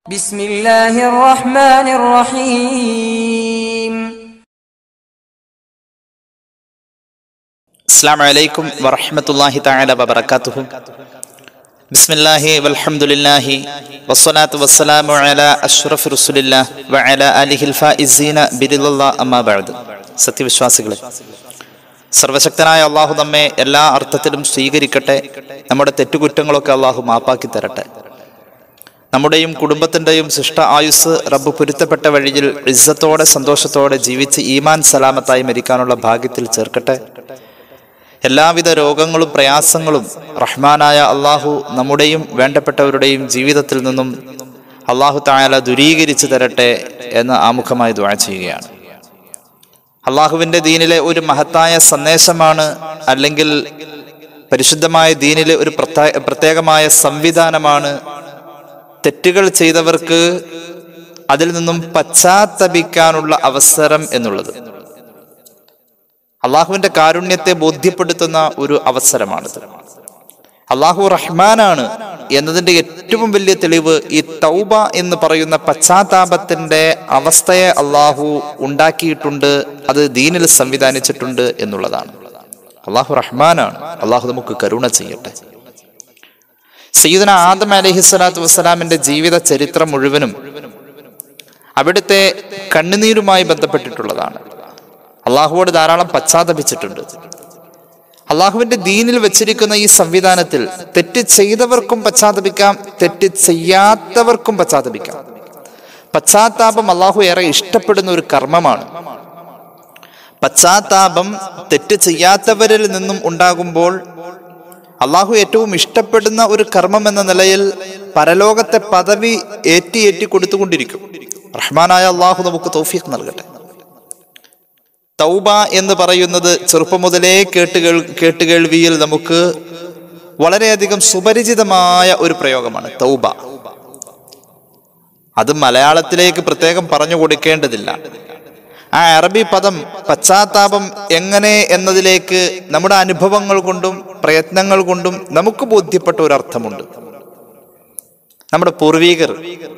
بسم الله الرحمن الرحيم അസ്സാം വലൈക്കും വറഹമത്തല്ലാഹി തആല വബറകാതുഹു ബിസ്മില്ലാഹി വൽഹംദുലില്ലാഹി വസ്സലാത്തു വസ്സലാമു അലാ അഷ്റഫി റസൂലില്ലാഹ് വഅലാ ആലിഹിൽ ഫായിസീന ബിരില്ലാഹ് അമ്മാ ബഅദ് സത്യവിശ്വാസികളെ സർവശക്തനായ അള്ളാഹു നമ്മെ എല്ലാ അർത്ഥത്തിലും സ്വീകരിക്കട്ടെ നമ്മുടെ തെറ്റുകുറ്റങ്ങളൊക്കെ അള്ളാഹു മാപ്പാക്കി തരട്ടെ നമ്മുടെയും കുടുംബത്തിൻ്റെയും ശിഷ്ട ആയുസ് റബ്ബ് പൊരുത്തപ്പെട്ട വഴിയിൽ ഇസ്സത്തോടെ സന്തോഷത്തോടെ ജീവിച്ച് ഈമാൻ സലാമത്തായി മരിക്കാനുള്ള ഭാഗ്യത്തിൽ ചേർക്കട്ടെ എല്ലാവിധ രോഗങ്ങളും പ്രയാസങ്ങളും റഹ്മാനായ അള്ളാഹു നമ്മുടെയും വേണ്ടപ്പെട്ടവരുടെയും ജീവിതത്തിൽ നിന്നും അള്ളാഹു തായാല ദുരീകരിച്ചു തരട്ടെ എന്ന് ആമുഖമായി ദ്വാ ചെയ്യുകയാണ് അള്ളാഹുവിൻ്റെ ദീനിലെ ഒരു മഹത്തായ സന്ദേശമാണ് അല്ലെങ്കിൽ പരിശുദ്ധമായ ദീനിലെ ഒരു പ്രത്യേക പ്രത്യേകമായ സംവിധാനമാണ് തെറ്റുകൾ ചെയ്തവർക്ക് അതിൽ നിന്നും പശ്ചാത്തപിക്കാനുള്ള അവസരം എന്നുള്ളത് അള്ളാഹുവിന്റെ കാരുണ്യത്തെ ബോധ്യപ്പെടുത്തുന്ന ഒരു അവസരമാണിത് അള്ളാഹു റഹ്മാനാണ് എന്നതിന്റെ ഏറ്റവും വലിയ തെളിവ് ഈ തൗബ എന്ന് പറയുന്ന പശ്ചാത്താപത്തിന്റെ അവസ്ഥയെ അള്ളാഹു ഉണ്ടാക്കിയിട്ടുണ്ട് അത് ദീനിൽ സംവിധാനിച്ചിട്ടുണ്ട് എന്നുള്ളതാണ് അള്ളാഹു റഹ്മാനാണ് അള്ളാഹു നമുക്ക് കരുണ ചെയ്യട്ടെ സയ്യിദന ആദം അലഹി സ്വലാത്തു വസ്സലാമിന്റെ ജീവിത ചരിത്രം മുഴുവനും അവിടുത്തെ കണ്ണുനീരുമായി ബന്ധപ്പെട്ടിട്ടുള്ളതാണ് അള്ളാഹുവോട് ധാരാളം പശ്ചാത്തപിച്ചിട്ടുണ്ട് അള്ളാഹുവിന്റെ ദീനിൽ വെച്ചിരിക്കുന്ന ഈ സംവിധാനത്തിൽ തെറ്റ് ചെയ്തവർക്കും പശ്ചാത്തപിക്കാം തെറ്റ് ചെയ്യാത്തവർക്കും പശ്ചാത്തപിക്കാം പശ്ചാത്താപം അള്ളാഹു ഏറെ ഇഷ്ടപ്പെടുന്ന ഒരു കർമ്മമാണ് പശ്ചാത്താപം തെറ്റ് ചെയ്യാത്തവരിൽ നിന്നും ഉണ്ടാകുമ്പോൾ അള്ളാഹു ഏറ്റവും ഇഷ്ടപ്പെടുന്ന ഒരു കർമ്മം എന്ന നിലയിൽ പരലോകത്തെ പദവി ഏറ്റി ഏറ്റി കൊടുത്തുകൊണ്ടിരിക്കും റഹ്മാനായ അള്ളാഹു നമുക്ക് തൗഫീഖ് നൽകട്ടെ തൗബ എന്ന് പറയുന്നത് ചെറുപ്പം മുതലേ കേട്ടുകേൾ കേട്ടുകേൾവിയിൽ നമുക്ക് വളരെയധികം സുപരിചിതമായ ഒരു പ്രയോഗമാണ് തൗബ അത് മലയാളത്തിലേക്ക് പ്രത്യേകം പറഞ്ഞു കൊടുക്കേണ്ടതില്ല ആ അറബി പദം പശ്ചാത്താപം എങ്ങനെ എന്നതിലേക്ക് നമ്മുടെ അനുഭവങ്ങൾ കൊണ്ടും പ്രയത്നങ്ങൾ കൊണ്ടും നമുക്ക് ബോധ്യപ്പെട്ട ഒരു അർത്ഥമുണ്ട് നമ്മുടെ പൂർവീകർ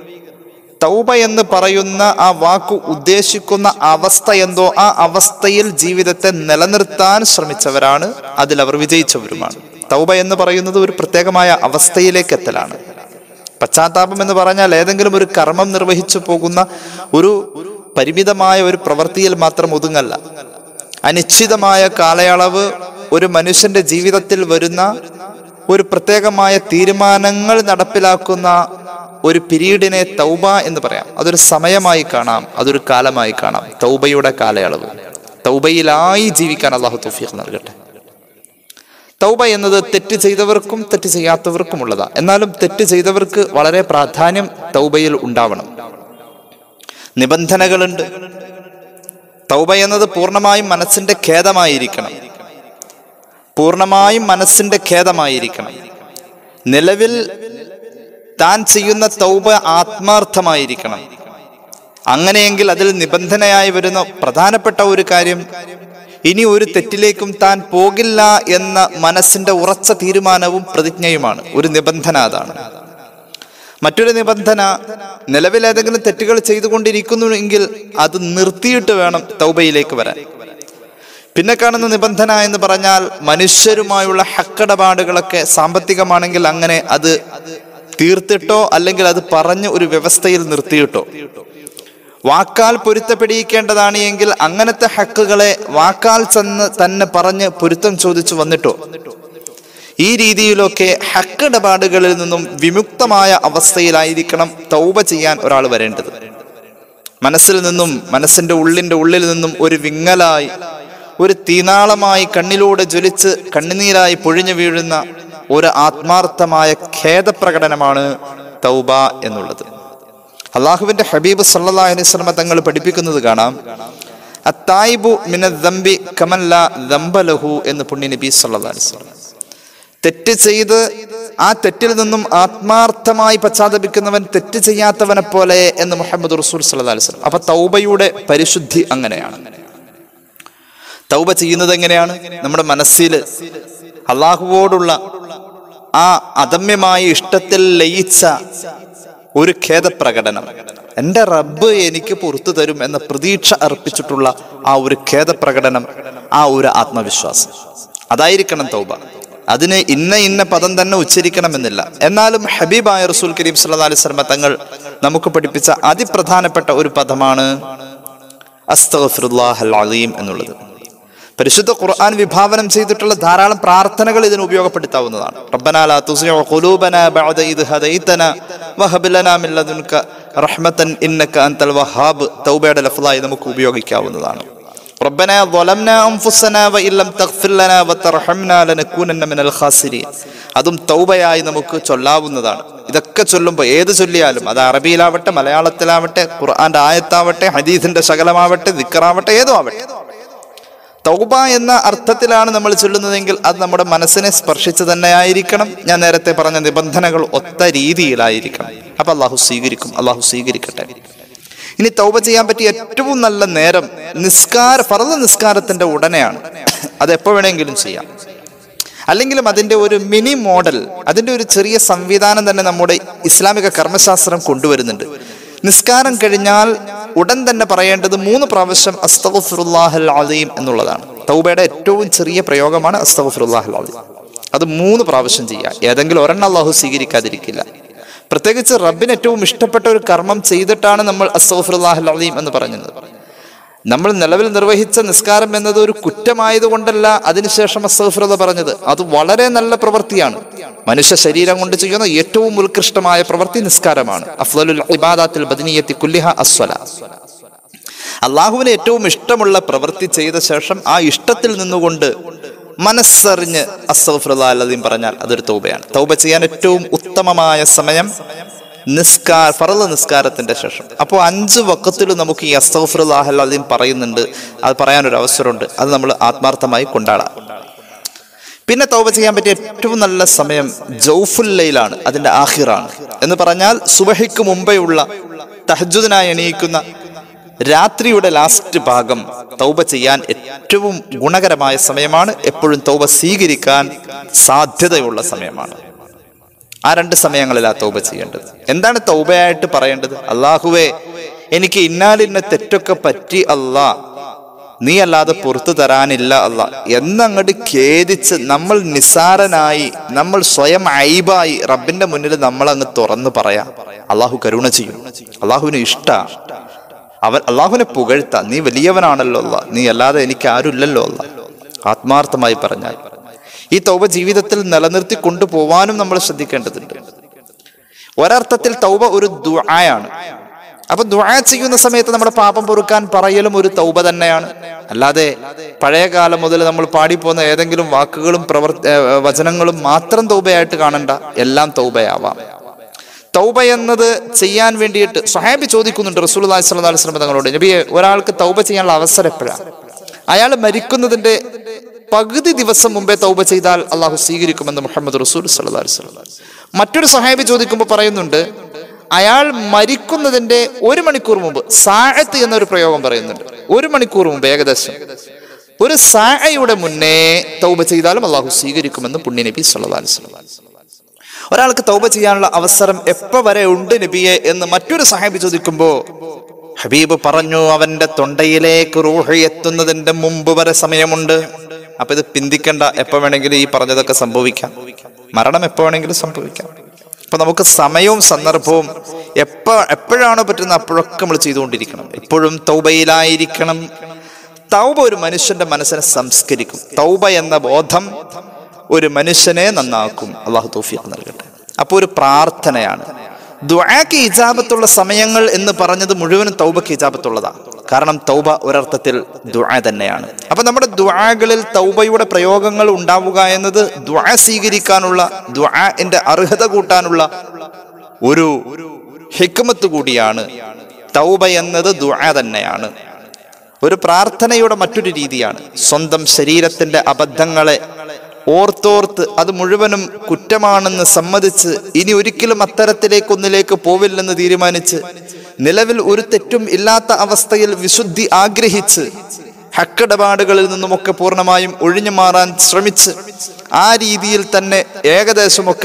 തൗബ എന്ന് പറയുന്ന ആ വാക്കു ഉദ്ദേശിക്കുന്ന അവസ്ഥ എന്തോ ആ അവസ്ഥയിൽ ജീവിതത്തെ നിലനിർത്താൻ ശ്രമിച്ചവരാണ് അതിൽ അവർ വിജയിച്ചവരുമാണ് തൗബ എന്ന് പറയുന്നത് ഒരു പ്രത്യേകമായ അവസ്ഥയിലേക്ക് എത്തലാണ് പശ്ചാത്താപം എന്ന് പറഞ്ഞാൽ ഏതെങ്കിലും ഒരു കർമ്മം നിർവഹിച്ചു പോകുന്ന ഒരു പരിമിതമായ ഒരു പ്രവൃത്തിയിൽ മാത്രം ഒതുങ്ങല്ല അനിശ്ചിതമായ കാലയളവ് ഒരു മനുഷ്യന്റെ ജീവിതത്തിൽ വരുന്ന ഒരു പ്രത്യേകമായ തീരുമാനങ്ങൾ നടപ്പിലാക്കുന്ന ഒരു പിരീഡിനെ തൗബ എന്ന് പറയാം അതൊരു സമയമായി കാണാം അതൊരു കാലമായി കാണാം തൗബയുടെ കാലയളവ് തൗബയിലായി ജീവിക്കാൻ അള്ളാഹു തൗഫീഖ് നൽകട്ടെ തൗബ എന്നത് തെറ്റ് ചെയ്തവർക്കും തെറ്റ് ചെയ്യാത്തവർക്കും ഉള്ളതാ എന്നാലും തെറ്റ് ചെയ്തവർക്ക് വളരെ പ്രാധാന്യം തൗബയിൽ ഉണ്ടാവണം നിബന്ധനകളുണ്ട് തൗബ എന്നത് പൂർണ്ണമായും മനസ്സിന്റെ ഖേദമായിരിക്കണം പൂർണ്ണമായും മനസ്സിന്റെ ഖേദമായിരിക്കണം നിലവിൽ താൻ ചെയ്യുന്ന തൗബ ആത്മാർത്ഥമായിരിക്കണം അങ്ങനെയെങ്കിൽ അതിൽ നിബന്ധനയായി വരുന്ന പ്രധാനപ്പെട്ട ഒരു കാര്യം ഇനി ഒരു തെറ്റിലേക്കും താൻ പോകില്ല എന്ന മനസ്സിന്റെ ഉറച്ച തീരുമാനവും പ്രതിജ്ഞയുമാണ് ഒരു നിബന്ധന അതാണ് മറ്റൊരു നിബന്ധന നിലവിൽ ഏതെങ്കിലും തെറ്റുകൾ ചെയ്തുകൊണ്ടിരിക്കുന്നുവെങ്കിൽ അത് നിർത്തിയിട്ട് വേണം തൗബയിലേക്ക് വരാൻ പിന്നെ കാണുന്ന നിബന്ധന എന്ന് പറഞ്ഞാൽ മനുഷ്യരുമായുള്ള ഹക്കടപാടുകളൊക്കെ സാമ്പത്തികമാണെങ്കിൽ അങ്ങനെ അത് തീർത്തിട്ടോ അല്ലെങ്കിൽ അത് പറഞ്ഞ് ഒരു വ്യവസ്ഥയിൽ നിർത്തിയിട്ടോ വാക്കാൽ പൊരുത്തപ്പെടിയിക്കേണ്ടതാണ് എങ്കിൽ അങ്ങനത്തെ ഹക്കുകളെ വാക്കാൽ ചെന്ന് തന്നെ പറഞ്ഞ് പൊരുത്തം ചോദിച്ചു വന്നിട്ടോ ഈ രീതിയിലൊക്കെ ഹക്കിടപാടുകളിൽ നിന്നും വിമുക്തമായ അവസ്ഥയിലായിരിക്കണം തൗബ ചെയ്യാൻ ഒരാൾ വരേണ്ടത് മനസ്സിൽ നിന്നും മനസ്സിന്റെ ഉള്ളിന്റെ ഉള്ളിൽ നിന്നും ഒരു വിങ്ങലായി ഒരു തീനാളമായി കണ്ണിലൂടെ ജ്വലിച്ച് കണ്ണുനീരായി പൊഴിഞ്ഞു വീഴുന്ന ഒരു ആത്മാർത്ഥമായ ഖേദപ്രകടനമാണ് തൗബ എന്നുള്ളത് അള്ളാഹുവിന്റെ ഹബീബ് സല്ലാ അലൈഹി തങ്ങൾ പഠിപ്പിക്കുന്നത് കാണാം അത്തായിബു മിന ദംബി കമല്ല ദംബലഹു എന്ന് പുണ്യ നബി സല്ലാ അലൈഹി തെറ്റ് ചെയ്ത് ആ തെറ്റിൽ നിന്നും ആത്മാർത്ഥമായി പശ്ചാത്തപിക്കുന്നവൻ തെറ്റ് ചെയ്യാത്തവനെ പോലെ എന്ന് മുഹമ്മദ് റസൂൽ സല്ലാ അലൈഹി സ്വലം അപ്പൊ തൗബയുടെ പരിശുദ്ധി അങ്ങനെയാണ് തൗബ ചെയ്യുന്നത് എങ്ങനെയാണ് നമ്മുടെ മനസ്സിൽ അള്ളാഹുവോടുള്ള ആ അദമ്യമായ ഇഷ്ടത്തിൽ ലയിച്ച ഒരു ഖേദപ്രകടനം എൻ്റെ റബ്ബ് എനിക്ക് പുറത്തു തരും എന്ന പ്രതീക്ഷ അർപ്പിച്ചിട്ടുള്ള ആ ഒരു ഖേദപ്രകടനം ആ ഒരു ആത്മവിശ്വാസം അതായിരിക്കണം തൗബ അതിന് ഇന്ന ഇന്ന പദം തന്നെ ഉച്ചരിക്കണമെന്നില്ല എന്നാലും ഹബീബായ റസൂൽ കരീം സല്ലല്ലാഹു അലൈഹി വസല്ലമ തങ്ങൾ നമുക്ക് പഠിപ്പിച്ച അതിപ്രധാനപ്പെട്ട ഒരു പദമാണ് അസ്തഗ്ഫിറുല്ലാഹൽ അലീം എന്നുള്ളത് പരിശുദ്ധ ഖുർആൻ വിഭാവനം ചെയ്തിട്ടുള്ള ധാരാളം പ്രാർത്ഥനകൾ ഇതിന് ഉപയോഗപ്പെടുത്താവുന്നതാണ് റബ്ബനാ ലാ തുസിഉ ഖുലൂബനാ ബഅദ ഇദ് ഹദൈതന വഹബ് ലനാ മിൻ ലദുൻക റഹ്മതൻ ഇന്നക അൻതൽ വഹാബ് തൗബയുടെ ലഫ്ലായി നമുക്ക് ഉപയോഗിക്കാവുന്നതാണ് റബ്ബനാ ظلمنا أنفسنا وإن لم تغفر لنا وترحمنا لنكونن من الخاسرين അതും തൗബയായി നമുക്ക് ചൊല്ലാവുന്നതാണ് ഇതൊക്കെ ചൊല്ലുമ്പോൾ ഏത് ചൊല്ലിയാലും അത് അറബിയിലാവട്ടെ മലയാളത്തിലാവട്ടെ ഖുർആന്റെ ആയത്താവട്ടെ ഹദീസിന്റെ ശകലമാവട്ടെ ദിക്കറാവട്ടെ ഏതോ ആവട്ടെ തൗബ എന്ന അർത്ഥത്തിലാണ് നമ്മൾ ചൊല്ലുന്നതെങ്കിൽ അത് നമ്മുടെ മനസ്സിനെ സ്പർശിച്ച് തന്നെ ആയിരിക്കണം ഞാൻ നേരത്തെ പറഞ്ഞ നിബന്ധനകൾ ഒത്ത രീതിയിലായിരിക്കണം അപ്പൊ അള്ളാഹു സ്വീകരിക്കും അള്ളാഹു സ്വീകരിക്കട്ടെ ഇനി തൗബ ചെയ്യാൻ പറ്റിയ ഏറ്റവും നല്ല നേരം നിസ്കാര ഫറദ് നിസ്കാരത്തിന്റെ ഉടനെയാണ് അത് എപ്പോ വേണമെങ്കിലും ചെയ്യാം അല്ലെങ്കിലും അതിന്റെ ഒരു മിനി മോഡൽ അതിന്റെ ഒരു ചെറിയ സംവിധാനം തന്നെ നമ്മുടെ ഇസ്ലാമിക കർമ്മശാസ്ത്രം കൊണ്ടുവരുന്നുണ്ട് നിസ്കാരം കഴിഞ്ഞാൽ ഉടൻ തന്നെ പറയേണ്ടത് മൂന്ന് പ്രാവശ്യം അസ്തഫുറുല്ലാഹൽ അലീം എന്നുള്ളതാണ് തൗബയുടെ ഏറ്റവും ചെറിയ പ്രയോഗമാണ് അസ്തഫുറുല്ലാഹൽ അലീം അത് മൂന്ന് പ്രാവശ്യം ചെയ്യാം ഏതെങ്കിലും ഒരെണ്ണം അള്ളാഹു സ്വീകരിക്കാതിരിക്കില്ല പ്രത്യേകിച്ച് റബ്ബിന് ഏറ്റവും ഇഷ്ടപ്പെട്ട ഒരു കർമ്മം ചെയ്തിട്ടാണ് നമ്മൾ അസ്തഫുറുല്ലാഹൽ അലീം എന്ന് പറഞ്ഞത് നമ്മൾ നിലവിൽ നിർവഹിച്ച നിസ്കാരം എന്നത് ഒരു കുറ്റമായതുകൊണ്ടല്ല അതിനുശേഷം അസ്തഫുറത പറഞ്ഞത് അത് വളരെ നല്ല പ്രവൃത്തിയാണ് മനുഷ്യ ശരീരം കൊണ്ട് ചെയ്യുന്ന ഏറ്റവും ഉത്കൃഷ്ടമായ പ്രവൃത്തി നിസ്കാരമാണ് അഫ്ലുൽ ഇബാദാത്തിൽ ബദനീയത്തി കുല്ലിഹ അസ്വല അള്ളാഹുവിന് ഏറ്റവും ഇഷ്ടമുള്ള പ്രവൃത്തി ചെയ്ത ശേഷം ആ ഇഷ്ടത്തിൽ നിന്നുകൊണ്ട് മനസ്സറിഞ്ഞ് അസ്തഫുറദീം പറഞ്ഞാൽ അതൊരു തൗബയാണ് തൗബ ചെയ്യാൻ ഏറ്റവും ഉത്തമമായ സമയം നിസ്കാര ഫറദ് നിസ്കാരത്തിന്റെ ശേഷം അപ്പോൾ അഞ്ച് വക്കത്തിൽ നമുക്ക് ഈ അസ്തഫുറുല്ലാഹല്ലീം പറയുന്നുണ്ട് അത് പറയാനൊരു അവസരമുണ്ട് അത് നമ്മൾ ആത്മാർത്ഥമായി കൊണ്ടാടാം പിന്നെ തൗബ ചെയ്യാൻ പറ്റിയ ഏറ്റവും നല്ല സമയം ജൗഫുല്ലയിലാണ് അതിന്റെ ആഹിറാണ് എന്ന് പറഞ്ഞാൽ സുബഹിക്ക് മുമ്പെയുള്ള തഹജുദിനായി എണീക്കുന്ന രാത്രിയുടെ ലാസ്റ്റ് ഭാഗം തൗബ ചെയ്യാൻ ഏറ്റവും ഗുണകരമായ സമയമാണ് എപ്പോഴും തൗബ സ്വീകരിക്കാൻ സാധ്യതയുള്ള സമയമാണ് ആ രണ്ട് സമയങ്ങളിലാ തൗബ ചെയ്യേണ്ടത് എന്താണ് തൗബയായിട്ട് പറയേണ്ടത് അള്ളാഹുവേ എനിക്ക് ഇന്നാലിന്ന തെറ്റൊക്കെ പറ്റി അല്ലാ നീ അല്ലാതെ പുറത്തു തരാനില്ല അല്ല എന്നങ്ങോട്ട് ഖേദിച്ച് നമ്മൾ നിസാരനായി നമ്മൾ സ്വയം ഐബായി റബ്ബിന്റെ മുന്നിൽ നമ്മൾ അങ്ങ് തുറന്നു പറയാം അള്ളാഹു കരുണ ചെയ്യും അള്ളാഹുവിന് ഇഷ്ട അവൻ അള്ളാഹുവിനെ പുകഴ്ത്ത നീ വലിയവനാണല്ലോ അല്ല നീ അല്ലാതെ എനിക്ക് ആരുമില്ലല്ലോ അല്ല ആത്മാർത്ഥമായി പറഞ്ഞാൽ ഈ തൗബ ജീവിതത്തിൽ നിലനിർത്തി കൊണ്ടുപോവാനും നമ്മൾ ശ്രദ്ധിക്കേണ്ടതുണ്ട് ഒരർത്ഥത്തിൽ തൗബ ഒരു ദുആയാണ് അപ്പൊ ദുആ ചെയ്യുന്ന സമയത്ത് നമ്മുടെ പാപം പൊറുക്കാൻ പറയലും ഒരു തൗബ തന്നെയാണ് അല്ലാതെ പഴയ കാലം മുതൽ നമ്മൾ പാടിപ്പോകുന്ന ഏതെങ്കിലും വാക്കുകളും പ്രവർ ഏർ വചനങ്ങളും മാത്രം തൗബയായിട്ട് കാണണ്ട എല്ലാം തൗബയാവാം തൗബ എന്നത് ചെയ്യാൻ വേണ്ടിയിട്ട് സ്വഹാബി ചോദിക്കുന്നുണ്ട് റസൂൽ അലൈഹി സ്വലാ വസ്ലം തങ്ങളോട് നബിയെ ഒരാൾക്ക് തൗബ ചെയ്യാനുള്ള അവസരം എപ്പോഴാണ് അയാൾ മരിക്കുന്നതിന്റെ പകുതി ദിവസം മുമ്പേ തൗബ ചെയ്താൽ അള്ളാഹു സ്വീകരിക്കുമെന്ന് മുഹമ്മദ് റസൂൽ സല്ലല്ലാഹു അലൈഹി വസല്ലം മറ്റൊരു സഹാബി ചോദിക്കുമ്പോൾ പറയുന്നുണ്ട് അയാൾ മരിക്കുന്നതിന്റെ ഒരു മണിക്കൂർ മുമ്പ് സാഴത്ത് എന്നൊരു പ്രയോഗം പറയുന്നുണ്ട് ഒരു മണിക്കൂർ മുമ്പ് ഏകദേശം ഒരു സാഴയുടെ മുന്നേ തൗബ ചെയ്താലും അള്ളാഹു സ്വീകരിക്കുമെന്ന് പുണ്യ നബി സല്ലല്ലാഹു അലൈഹി വസല്ലം ഒരാൾക്ക് തൗബ ചെയ്യാനുള്ള അവസരം എപ്പോ വരെ ഉണ്ട് നബിയെ എന്ന് മറ്റൊരു സഹാബി ചോദിക്കുമ്പോ ഹബീബ് പറഞ്ഞു അവന്റെ തൊണ്ടയിലേക്ക് റൂഹ് എത്തുന്നതിന്റെ മുമ്പ് വരെ സമയമുണ്ട് അപ്പൊ ഇത് പിന്തിക്കണ്ട എപ്പോ വേണമെങ്കിലും ഈ പറഞ്ഞതൊക്കെ സംഭവിക്കാം മരണം എപ്പോ വേണമെങ്കിലും സംഭവിക്കാം അപ്പൊ നമുക്ക് സമയവും സന്ദർഭവും എപ്പോ എപ്പോഴാണോ പറ്റുന്നത് അപ്പോഴൊക്കെ നമ്മൾ ചെയ്തുകൊണ്ടിരിക്കണം എപ്പോഴും തൗബയിലായിരിക്കണം തൗബ ഒരു മനുഷ്യന്റെ മനസ്സിനെ സംസ്കരിക്കും തൗബ എന്ന ബോധം ഒരു മനുഷ്യനെ നന്നാക്കും അള്ളാഹു തൗഫീഖ് നൽകട്ടെ അപ്പോൾ ഒരു പ്രാർത്ഥനയാണ് ദുആക്ക് ഇജാബത്തുള്ള സമയങ്ങൾ എന്ന് പറഞ്ഞത് മുഴുവനും തൗബക്ക് ഇജാബത്തുള്ളതാണ് കാരണം തൗബ ഒരർത്ഥത്തിൽ ദുആ തന്നെയാണ് അപ്പൊ നമ്മുടെ ദുആകളിൽ തൗബയുടെ പ്രയോഗങ്ങൾ ഉണ്ടാവുക എന്നത് ദുആ സ്വീകരിക്കാനുള്ള ദുആന്റെ അർഹത കൂട്ടാനുള്ള ഒരു ഹിക്മത്ത് കൂടിയാണ് തൗബ എന്നത് ദുആ തന്നെയാണ് ഒരു പ്രാർത്ഥനയുടെ മറ്റൊരു രീതിയാണ് സ്വന്തം ശരീരത്തിന്റെ അബദ്ധങ്ങളെ ഓർത്തോർത്ത് അത് മുഴുവനും കുറ്റമാണെന്ന് സമ്മതിച്ച് ഇനി ഒരിക്കലും അത്തരത്തിലേക്കൊന്നിലേക്ക് പോവില്ലെന്ന് തീരുമാനിച്ച് നിലവിൽ ഒരു തെറ്റും ഇല്ലാത്ത അവസ്ഥയിൽ വിശുദ്ധി ആഗ്രഹിച്ച് ഹക്കിടപാടുകളിൽ നിന്നുമൊക്കെ പൂർണ്ണമായും ഒഴിഞ്ഞു മാറാൻ ശ്രമിച്ച് ആ രീതിയിൽ തന്നെ ഏകദേശമൊക്കെ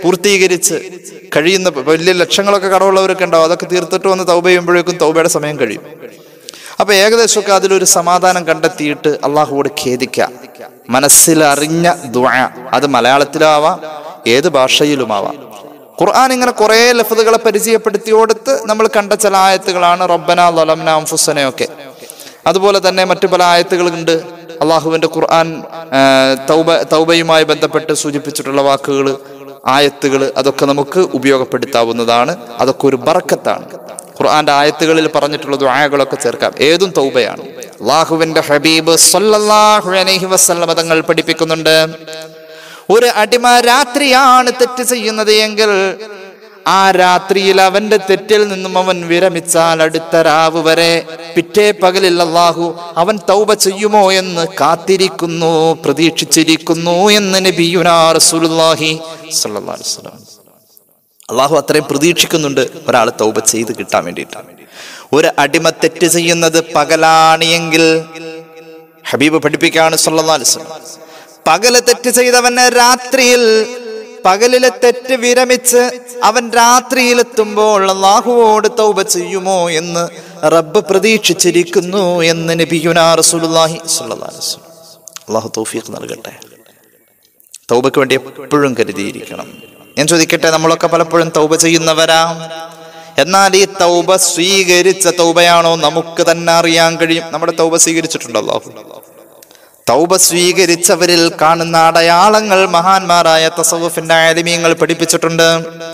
പൂർത്തീകരിച്ച് കഴിയുന്ന വലിയ ലക്ഷങ്ങളൊക്കെ കടമുള്ളവരൊക്കെ ഉണ്ടാവും അതൊക്കെ തീർത്തിട്ട് വന്ന് തൗബ ചെയ്യുമ്പോഴേക്കും തൗബയുടെ സമയം കഴിയും അപ്പൊ ഏകദേശമൊക്കെ അതിലൊരു സമാധാനം കണ്ടെത്തിയിട്ട് അള്ളാഹുവോട് ഖേദിക്കുക മനസ്സിൽ അറിഞ്ഞ ദുആ അത് മലയാളത്തിലാവാം ഏത് ഭാഷയിലുമാവാം ഖുർആൻ ഇങ്ങനെ കുറെ ലഫ്തുകളെ പരിചയപ്പെടുത്തി കൊടുത്ത് നമ്മൾ കണ്ട ചില ആയത്തുകളാണ് റബ്ബന ലലംന അംഫുസനയൊക്കെ അതുപോലെ തന്നെ മറ്റു പല ആയത്തുകളുണ്ട് അള്ളാഹുവിന്റെ ഖുർആൻ ആ, തൗബ തൗബയുമായി ബന്ധപ്പെട്ട് സൂചിപ്പിച്ചിട്ടുള്ള വാക്കുകൾ ആയത്തുകൾ അതൊക്കെ നമുക്ക് ഉപയോഗപ്പെടുത്താവുന്നതാണ് അതൊക്കെ ഒരു ബറക്കത്താണ് ഖുർആന്റെ ആയത്തുകളിൽ പറഞ്ഞിട്ടുള്ള ദുആകളൊക്കെ ചേർക്കാം ഏതും തൗബയാണ് അള്ളാഹുവിന്റെ ഹബീബ് സല്ലല്ലാഹു അലൈഹി വസല്ലമ തങ്ങൾ പഠിപ്പിക്കുന്നുണ്ട് ഒരു അടിമ രാത്രിയാണ് തെറ്റ് ചെയ്യുന്നത് എങ്കിൽ ആ രാത്രിയിൽ അവന്റെ തെറ്റിൽ നിന്നും അവൻ വിരമിച്ചാൽ അടുത്ത രാവ് വരെ പിറ്റേ പകലിൽ അള്ളാഹു അവൻ തൗബ ചെയ്യുമോ എന്ന് കാത്തിരിക്കുന്നു പ്രതീക്ഷിച്ചിരിക്കുന്നു എന്ന് നബിയുനാ റസൂലുള്ളാഹി സ്വല്ലല്ലാഹു അലൈഹി വസല്ലം അള്ളാഹു അത്രയും പ്രതീക്ഷിക്കുന്നുണ്ട് ഒരാൾ തൗബ ചെയ്ത് കിട്ടാൻ വേണ്ടിയിട്ടാണ് ഒരു അടിമ തെറ്റ് ചെയ്യുന്നത് പകലാണ് എങ്കിൽ ഹബീബ് പഠിപ്പിക്കുകയാണ് സല്ലല്ലാഹു അലൈഹി വസല്ലം പകല് തെറ്റ് ചെയ്തവന് രാത്രിയിൽ പകലിലെ തെറ്റ് വിരമിച്ച് അവൻ രാത്രിയിലെത്തുമ്പോൾ അള്ളാഹുവോട് തൗബ ചെയ്യുമോ എന്ന് റബ്ബ് പ്രതീക്ഷിച്ചിരിക്കുന്നു എന്ന് നബിയുനാ റസൂലുള്ളാഹി സ്വല്ലല്ലാഹു അലൈഹി വസല്ലം അള്ളാഹു തൗഫീഖ് നൽകട്ടെ തൗബയ്ക്ക് വേണ്ടി എപ്പോഴും കരുതിയിരിക്കണം ഞാൻ ചോദിക്കട്ടെ നമ്മളൊക്കെ പലപ്പോഴും തൗബ ചെയ്യുന്നവരാ എന്നാൽ ഈ തൗബ സ്വീകരിച്ച തൗബയാണോ നമുക്ക് തന്നെ അറിയാൻ കഴിയും നമ്മുടെ തൗബ സ്വീകരിച്ചിട്ടുണ്ടോ അല്ലാഹു തൗബ സ്വീകരിച്ചവരിൽ കാണുന്ന അടയാളങ്ങൾ മഹാന്മാരായ തസവുഫിന്റെ ആലിമീങ്ങൾ പഠിപ്പിച്ചിട്ടുണ്ട്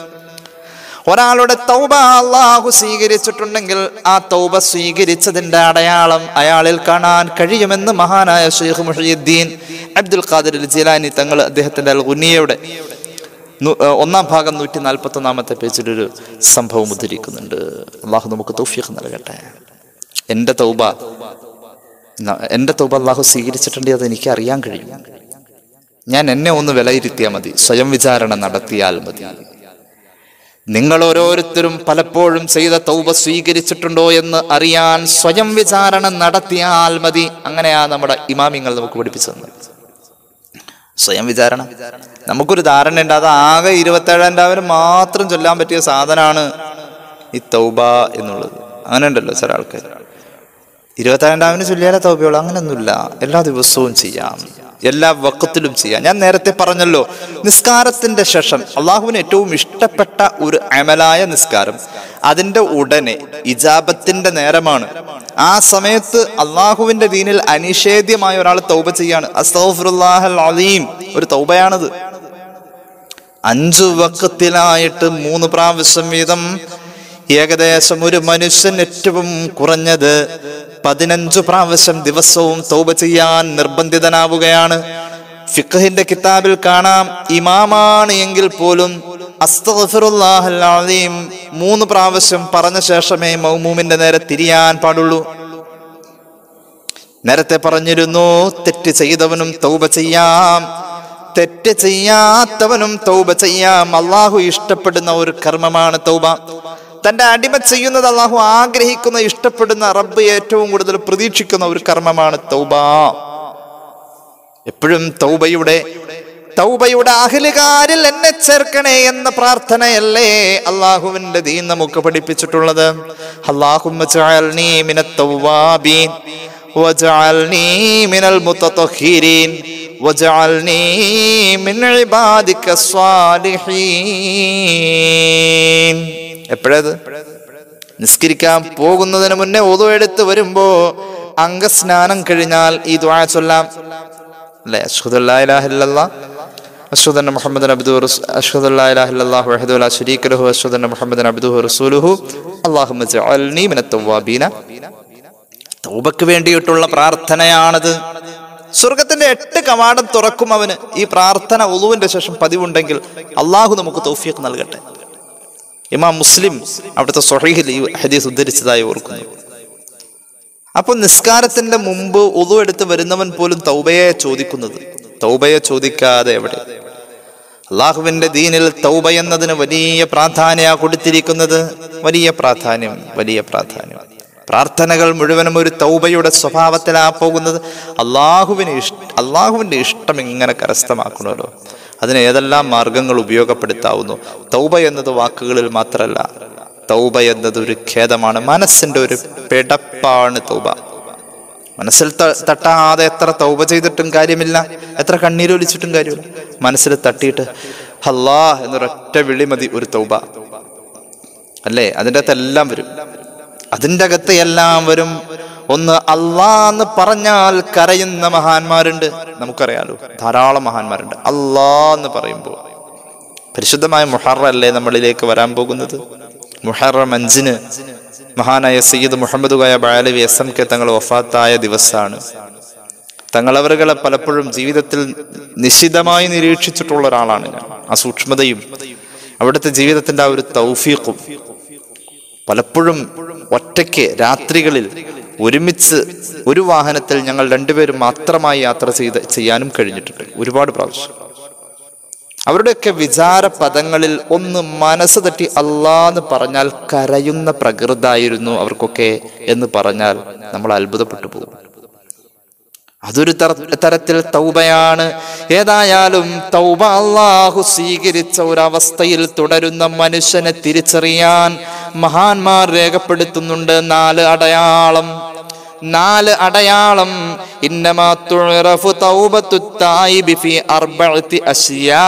ഒരാളുടെ തൗബ അള്ളാഹു സ്വീകരിച്ചിട്ടുണ്ടെങ്കിൽ ആ തൗബ സ്വീകരിച്ചതിന്റെ അടയാളം അയാളിൽ കാണാൻ കഴിയുമെന്ന് മഹാനായ ഷെയ്ഖ് മുഹീദ്ദീൻ അബ്ദുൽ ഖാദിർ അൽ ജിലാനി തങ്ങൾ അദ്ദേഹത്തിന്റെ അൽ ഗുനിയയുടെ നു- ഏർ ഒന്നാം ഭാഗം നൂറ്റി നാൽപ്പത്തി ഒന്നാമത്തെ പേജിലൊരു സംഭവം ഉദ്ധരിക്കുന്നുണ്ട് അള്ളാഹു നമുക്ക് തൗഫീഖ് നൽകട്ടെ എൻ്റെ തൗബ ന- എൻ്റെ തൗബ അള്ളാഹു സ്വീകരിച്ചിട്ടുണ്ടെങ്കിൽ അത് എനിക്ക് അറിയാൻ കഴിയും ഞാൻ എന്നെ ഒന്ന് വിലയിരുത്തിയാൽ മതി സ്വയം വിചാരണ നടത്തിയാൽ മതി നിങ്ങൾ ഓരോരുത്തരും പലപ്പോഴും ചെയ്ത തൗബ സ്വീകരിച്ചിട്ടുണ്ടോ എന്ന് അറിയാൻ സ്വയം വിചാരണ നടത്തിയാൽ മതി അങ്ങനെയാ നമ്മുടെ ഇമാമിങ്ങൾ നമുക്ക് പഠിപ്പിച്ചു തന്നത് സ്വയം വിചാരണ നമുക്കൊരു ധാരണ ഉണ്ട് അത് ആകെ ഇരുപത്തേഴാം രാവിലെ മാത്രം ചൊല്ലാൻ പറ്റിയ സാധനമാണ് ഈ തൗബ എന്നുള്ളത് അങ്ങനെ ഉണ്ടല്ലോ ചില ആൾക്കാർ ഇരുപത്തേഴാം രാവിലെ ചൊല്ലിയാലേ തൗബയുള്ളൂ അങ്ങനെയൊന്നുമില്ല എല്ലാ ദിവസവും ചെയ്യാം എല്ലാ വക്കത്തിലും ചെയ്യാം ഞാൻ നേരത്തെ പറഞ്ഞല്ലോ നിസ്കാരത്തിന്റെ ശേഷം അള്ളാഹുവിന് ഏറ്റവും ഇഷ്ടപ്പെട്ട ഒരു അമലായ നിസ്കാരം അതിന്റെ ഉടനെ ഇജാബത്തിന്റെ നേരമാണ് ആ സമയത്ത് അള്ളാഹുവിന്റെ ദീനിൽ അനിഷേധ്യമായ ഒരാൾ തൗബ ചെയ്യാണ് അസ്തഗ്ഫിറുല്ലാഹൽ അലീം ഒരു തൗബയാണത് അഞ്ചു വക്കത്തിലായിട്ട് മൂന്ന് പ്രാവശ്യം വീതം ഏകദേശം ഒരു മനുഷ്യൻ ഏറ്റവും കുറഞ്ഞത് പതിനഞ്ചു പ്രാവശ്യം ദിവസവും തൗബ ചെയ്യാൻ നിർബന്ധിതനാവുകയാണ് ഫിഖഹിന്റെ കിതാബിൽ കാണാം ഇമാമാണ് എങ്കിൽ പോലും അസ്തഗ്ഫിറുല്ലാഹൽ അലീം മൂന്ന് പ്രാവശ്യം പറഞ്ഞ ശേഷമേ മൗമൂമിന്റെ നേരെ തിരിയാൻ പാടുള്ളൂ നേരത്തെ പറഞ്ഞിരുന്നു തെറ്റ് ചെയ്തവനും തൗബ ചെയ്യാം തെറ്റ് ചെയ്യാത്തവനും തൗബ ചെയ്യാം അള്ളാഹു ഇഷ്ടപ്പെടുന്ന ഒരു കർമ്മമാണ് തൗബ തന്റെ അടിമ ചെയ്യുന്നത് അള്ളാഹു ആഗ്രഹിക്കുന്ന ഇഷ്ടപ്പെടുന്ന റബ്ബ് ഏറ്റവും കൂടുതൽ പ്രതീക്ഷിക്കുന്ന ഒരു കർമ്മമാണ് തൗബ എപ്പോഴും തൗബയുടെ തൗബയുടെ അഖിലുകാരിൽ എന്നെ ചേർക്കണേ എന്ന പ്രാർത്ഥനയല്ലേ അള്ളാഹുവിന്റെ ദീൻ നമുക്ക് പഠിപ്പിച്ചിട്ടുള്ളത് അള്ളാഹുമ്മ ജഅൽനീ മിനത്ത് തവ്വാബീൻ വജഅൽനീ മിനൽ മുത്തത്വഹിരീൻ വജഅൽനീ മിൻ ഇബാദിക സ്വാലിഹീൻ എപ്പോഴത് നിസ്കരിക്കാൻ പോകുന്നതിന് മുന്നേ ഒതു എടുത്ത് വരുമ്പോ അംഗസ്നാനം കഴിഞ്ഞാൽ ഈ ദ്വാ ചൊല്ലാം അല്ലേ അഷ്ഹദു അല്ലാ ഇലാഹ ഇല്ലല്ലാഹ് അഷ്ഹദു അന്ന മുഹമ്മദൻ അബ്ദുഹു റസൂ- അഷ്ഹദു അല്ലാ ഇലാഹ ഇല്ലല്ലാഹു വഹ്ദഹു ലാ ശരീക ലഹു അഷ്ഹദു അന്ന മുഹമ്മദൻ അബ്ദുഹു റസൂലുഹു അല്ലാഹുമ്മ ജഅൽനീ മിനത്ത് തവ്വാബീന തൗബക്ക് വേണ്ടിയിട്ടുള്ള പ്രാർത്ഥനയാണത് സ്വർഗത്തിന്റെ എട്ട് കവാടം തുറക്കും അവന് ഈ പ്രാർത്ഥന ഉളുവിന്റെ ശേഷം പതിവുണ്ടെങ്കിൽ അള്ളാഹു നമുക്ക് തൗഫീഖ് നൽകട്ടെ ഇമാം മുസ്ലിം അവിടുത്തെ സ്വഹീഹിൽ ഈ ഹദീസ് ഉദ്ധരിച്ചതായി ഓർക്കുന്നു അപ്പൊ നിസ്കാരത്തിന്റെ മുമ്പ് ഉളു എടുത്ത് വരുന്നവൻ പോലും തൗബയെ ചോദിക്കുന്നത് തൗബയെ ചോദിക്കാതെ എവിടെ അള്ളാഹുവിന്റെ ദീനിൽ തൗബ എന്നതിന് വലിയ പ്രാധാന്യ കൊടുത്തിരിക്കുന്നത് വലിയ പ്രാധാന്യം വലിയ പ്രാധാന്യം പ്രാർത്ഥനകൾ മുഴുവനും ഒരു തൗബയുടെ സ്വഭാവത്തിലാ പോകുന്നത് അള്ളാഹുവിന് ഇഷ്ട അള്ളാഹുവിന്റെ ഇഷ്ടം ഇങ്ങനെ കരസ്ഥമാക്കണമല്ലോ അതിന് ഏതെല്ലാം മാർഗങ്ങൾ ഉപയോഗപ്പെടുത്താവുന്നു തൗബ എന്നത് വാക്കുകളിൽ മാത്രമല്ല തൗബ എന്നത് ഒരു ഖേദമാണ് മനസ്സിന്റെ ഒരു പിടപ്പാണ് തൗബ മനസ്സിൽ ത- തട്ടാതെ എത്ര തൗബ ചെയ്തിട്ടും കാര്യമില്ല എത്ര കണ്ണീരൊലിച്ചിട്ടും കാര്യമില്ല മനസ്സിൽ തട്ടിയിട്ട് ഹല്ലാ എന്നൊരൊറ്റ വിളി മതി ഒരു തൗബ അല്ലേ അതിൻ്റെ അകത്ത് എല്ലാം വരും അതിൻ്റെ അകത്ത് എല്ലാം വരും ഒന്ന് അല്ലാ എന്ന് പറഞ്ഞാൽ കരയുന്ന മഹാന്മാരുണ്ട് നമുക്കറിയാലോ ധാരാളം മഹാന്മാരുണ്ട് അല്ലാ എന്ന് പറയുമ്പോൾ പരിശുദ്ധമായ മുഹറ അല്ലേ നമ്മളിലേക്ക് വരാൻ പോകുന്നത് മുഹറം അഞ്ചിന് മഹാനായ സയ്യിദ് മുഹമ്മദ് ഖായ ബാലവി എസ് എം കെ തങ്ങൾ വഫാത്തായ ദിവസമാണ് തങ്ങളവറുകളെ പലപ്പോഴും ജീവിതത്തിൽ നിശിതമായി നിരീക്ഷിച്ചിട്ടുള്ള ഒരാളാണ് ഞാൻ ആ സൂക്ഷ്മതയും അവിടുത്തെ ജീവിതത്തിന്റെ ആ ഒരു തൗഫീഖും പലപ്പോഴും ഒറ്റയ്ക്ക് രാത്രികളിൽ ഒരുമിച്ച് ഒരു വാഹനത്തിൽ ഞങ്ങൾ രണ്ടുപേരും മാത്രമായി യാത്ര ചെയ്ത് ചെയ്യാനും കഴിഞ്ഞിട്ടുണ്ട് ഒരുപാട് പ്രാവശ്യം അവരുടെയൊക്കെ വിചാര പദങ്ങളിൽ ഒന്ന് മനസ്സ് തട്ടി അല്ലാന്ന് പറഞ്ഞാൽ കരയുന്ന പ്രകൃതായിരുന്നു അവർക്കൊക്കെ എന്ന് പറഞ്ഞാൽ നമ്മൾ അത്ഭുതപ്പെട്ടു പോകും അതൊരു തര- തരത്തിൽ തൗബയാണ് ഏതായാലും തൗബ അള്ളാഹു സ്വീകരിച്ച ഒരവസ്ഥയിൽ തുടരുന്ന മനുഷ്യനെ തിരിച്ചറിയാൻ മഹാന്മാർ രേഖപ്പെടുത്തുന്നുണ്ട് നാല് അടയാളം നാല് അടയാളം ഇന്നമാ തുഴറഫു തൗബത്തു തായിബി ഫി അർബഅത്തി അശ്യാ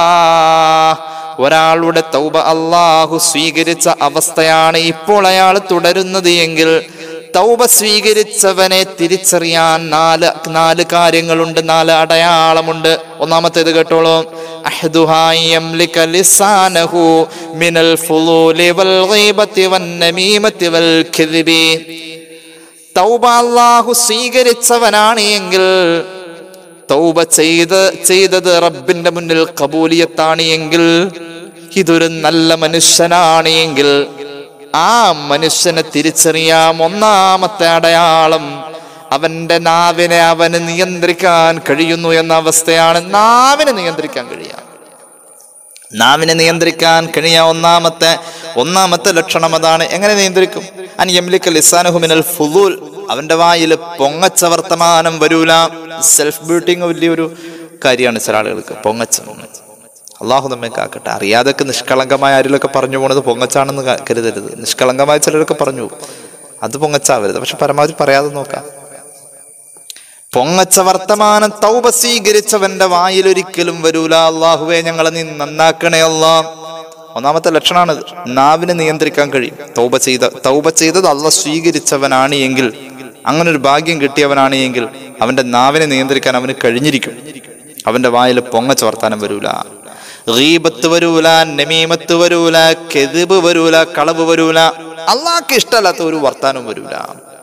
ഒരാളുടെ തൗബ അള്ളാഹു സ്വീകരിച്ച അവസ്ഥയാണ് ഇപ്പോൾ അയാൾ തുടരുന്നത് എങ്കിൽ തൗബ സ്വീകരിച്ചവനെ തിരിച്ചറിയാൻ നാല് നാല് കാര്യങ്ങളുണ്ട് നാല് അടയാളമുണ്ട് ഒന്നാമത്തേത് കേട്ടോളൂ അഹ്ദുഹാ യംലിക ലിസാനഹു മിനൽ ഫുളൂലി വൽ ഗീബത്തി വൻ നമീമത്തി വൽ കിദ്ബി തൗബ അല്ലാഹു സ്വീകരിച്ചവനാണ് എങ്കിൽ തൗബ ചെയ്ത് ചെയ്തത് റബ്ബിന്റെ മുന്നിൽ കബൂലിയത്താണ് എങ്കിൽ ഇതൊരു നല്ല മനുഷ്യനാണ് എങ്കിൽ ആ മനുഷ്യനെ തിരിച്ചറിയാം ഒന്നാമത്തെ അടയാളം അവന്റെ നാവിനെ അവന് നിയന്ത്രിക്കാൻ കഴിയുന്നു എന്ന അവസ്ഥയാണ് നാവിനെ നിയന്ത്രിക്കാൻ കഴിയാം നാവിനെ നിയന്ത്രിക്കാൻ കഴിയ ഒന്നാമത്തെ ഒന്നാമത്തെ ലക്ഷണം അതാണ് എങ്ങനെ നിയന്ത്രിക്കും അൻ യംലിക ലിസാനഹു മിനൽ ഫുദൂൽ അവന്റെ വായിൽ പൊങ്ങച്ച വർത്തമാനം വരൂല സെൽഫ് ബ്യൂട്ടിങ് വലിയൊരു കാര്യമാണ് ചില ആളുകൾക്ക് പൊങ്ങച്ച അള്ളാഹു നമ്മെ കാക്കട്ടെ അറിയാതൊക്കെ നിഷ്കളങ്കമായ ആരിലൊക്കെ പറഞ്ഞു പോണത് പൊങ്ങച്ചാണെന്ന് ക- കരുതരുത് നിഷ്കളങ്കമായ ചിലരൊക്കെ പറഞ്ഞു പോകും. അത് പൊങ്ങച്ചാവരുത് പക്ഷെ പരമാവധി പറയാതെ നോക്കാം പൊങ്ങച്ച വർത്തമാനം തൗബ സ്വീകരിച്ചവന്റെ വായിൽ ഒരിക്കലും വരൂല അള്ളാഹുവെ ഞങ്ങളെ നീ നന്നാക്കണേ അല്ലാ ഒന്നാമത്തെ ലക്ഷണമാണ് നാവിനെ നിയന്ത്രിക്കാൻ കഴിയും തൗബ ചെയ്ത തൗബ ചെയ്തത് അള്ള സ്വീകരിച്ചവനാണ് എങ്കിൽ അങ്ങനെ ഒരു ഭാഗ്യം കിട്ടിയവനാണ് എങ്കിൽ അവന്റെ നാവിനെ നിയന്ത്രിക്കാൻ അവന് കഴിഞ്ഞിരിക്കും അവന്റെ വായിൽ പൊങ്ങച്ച വർത്താനം വരൂല ഗീബത്ത് വരൂല നമീമത്ത് വരൂല കെതിബ് വരൂല കളവ് വരൂല അള്ളാഹ്ക്ക് ഇഷ്ടമല്ലാത്ത ഒരു വർത്താനം വരൂല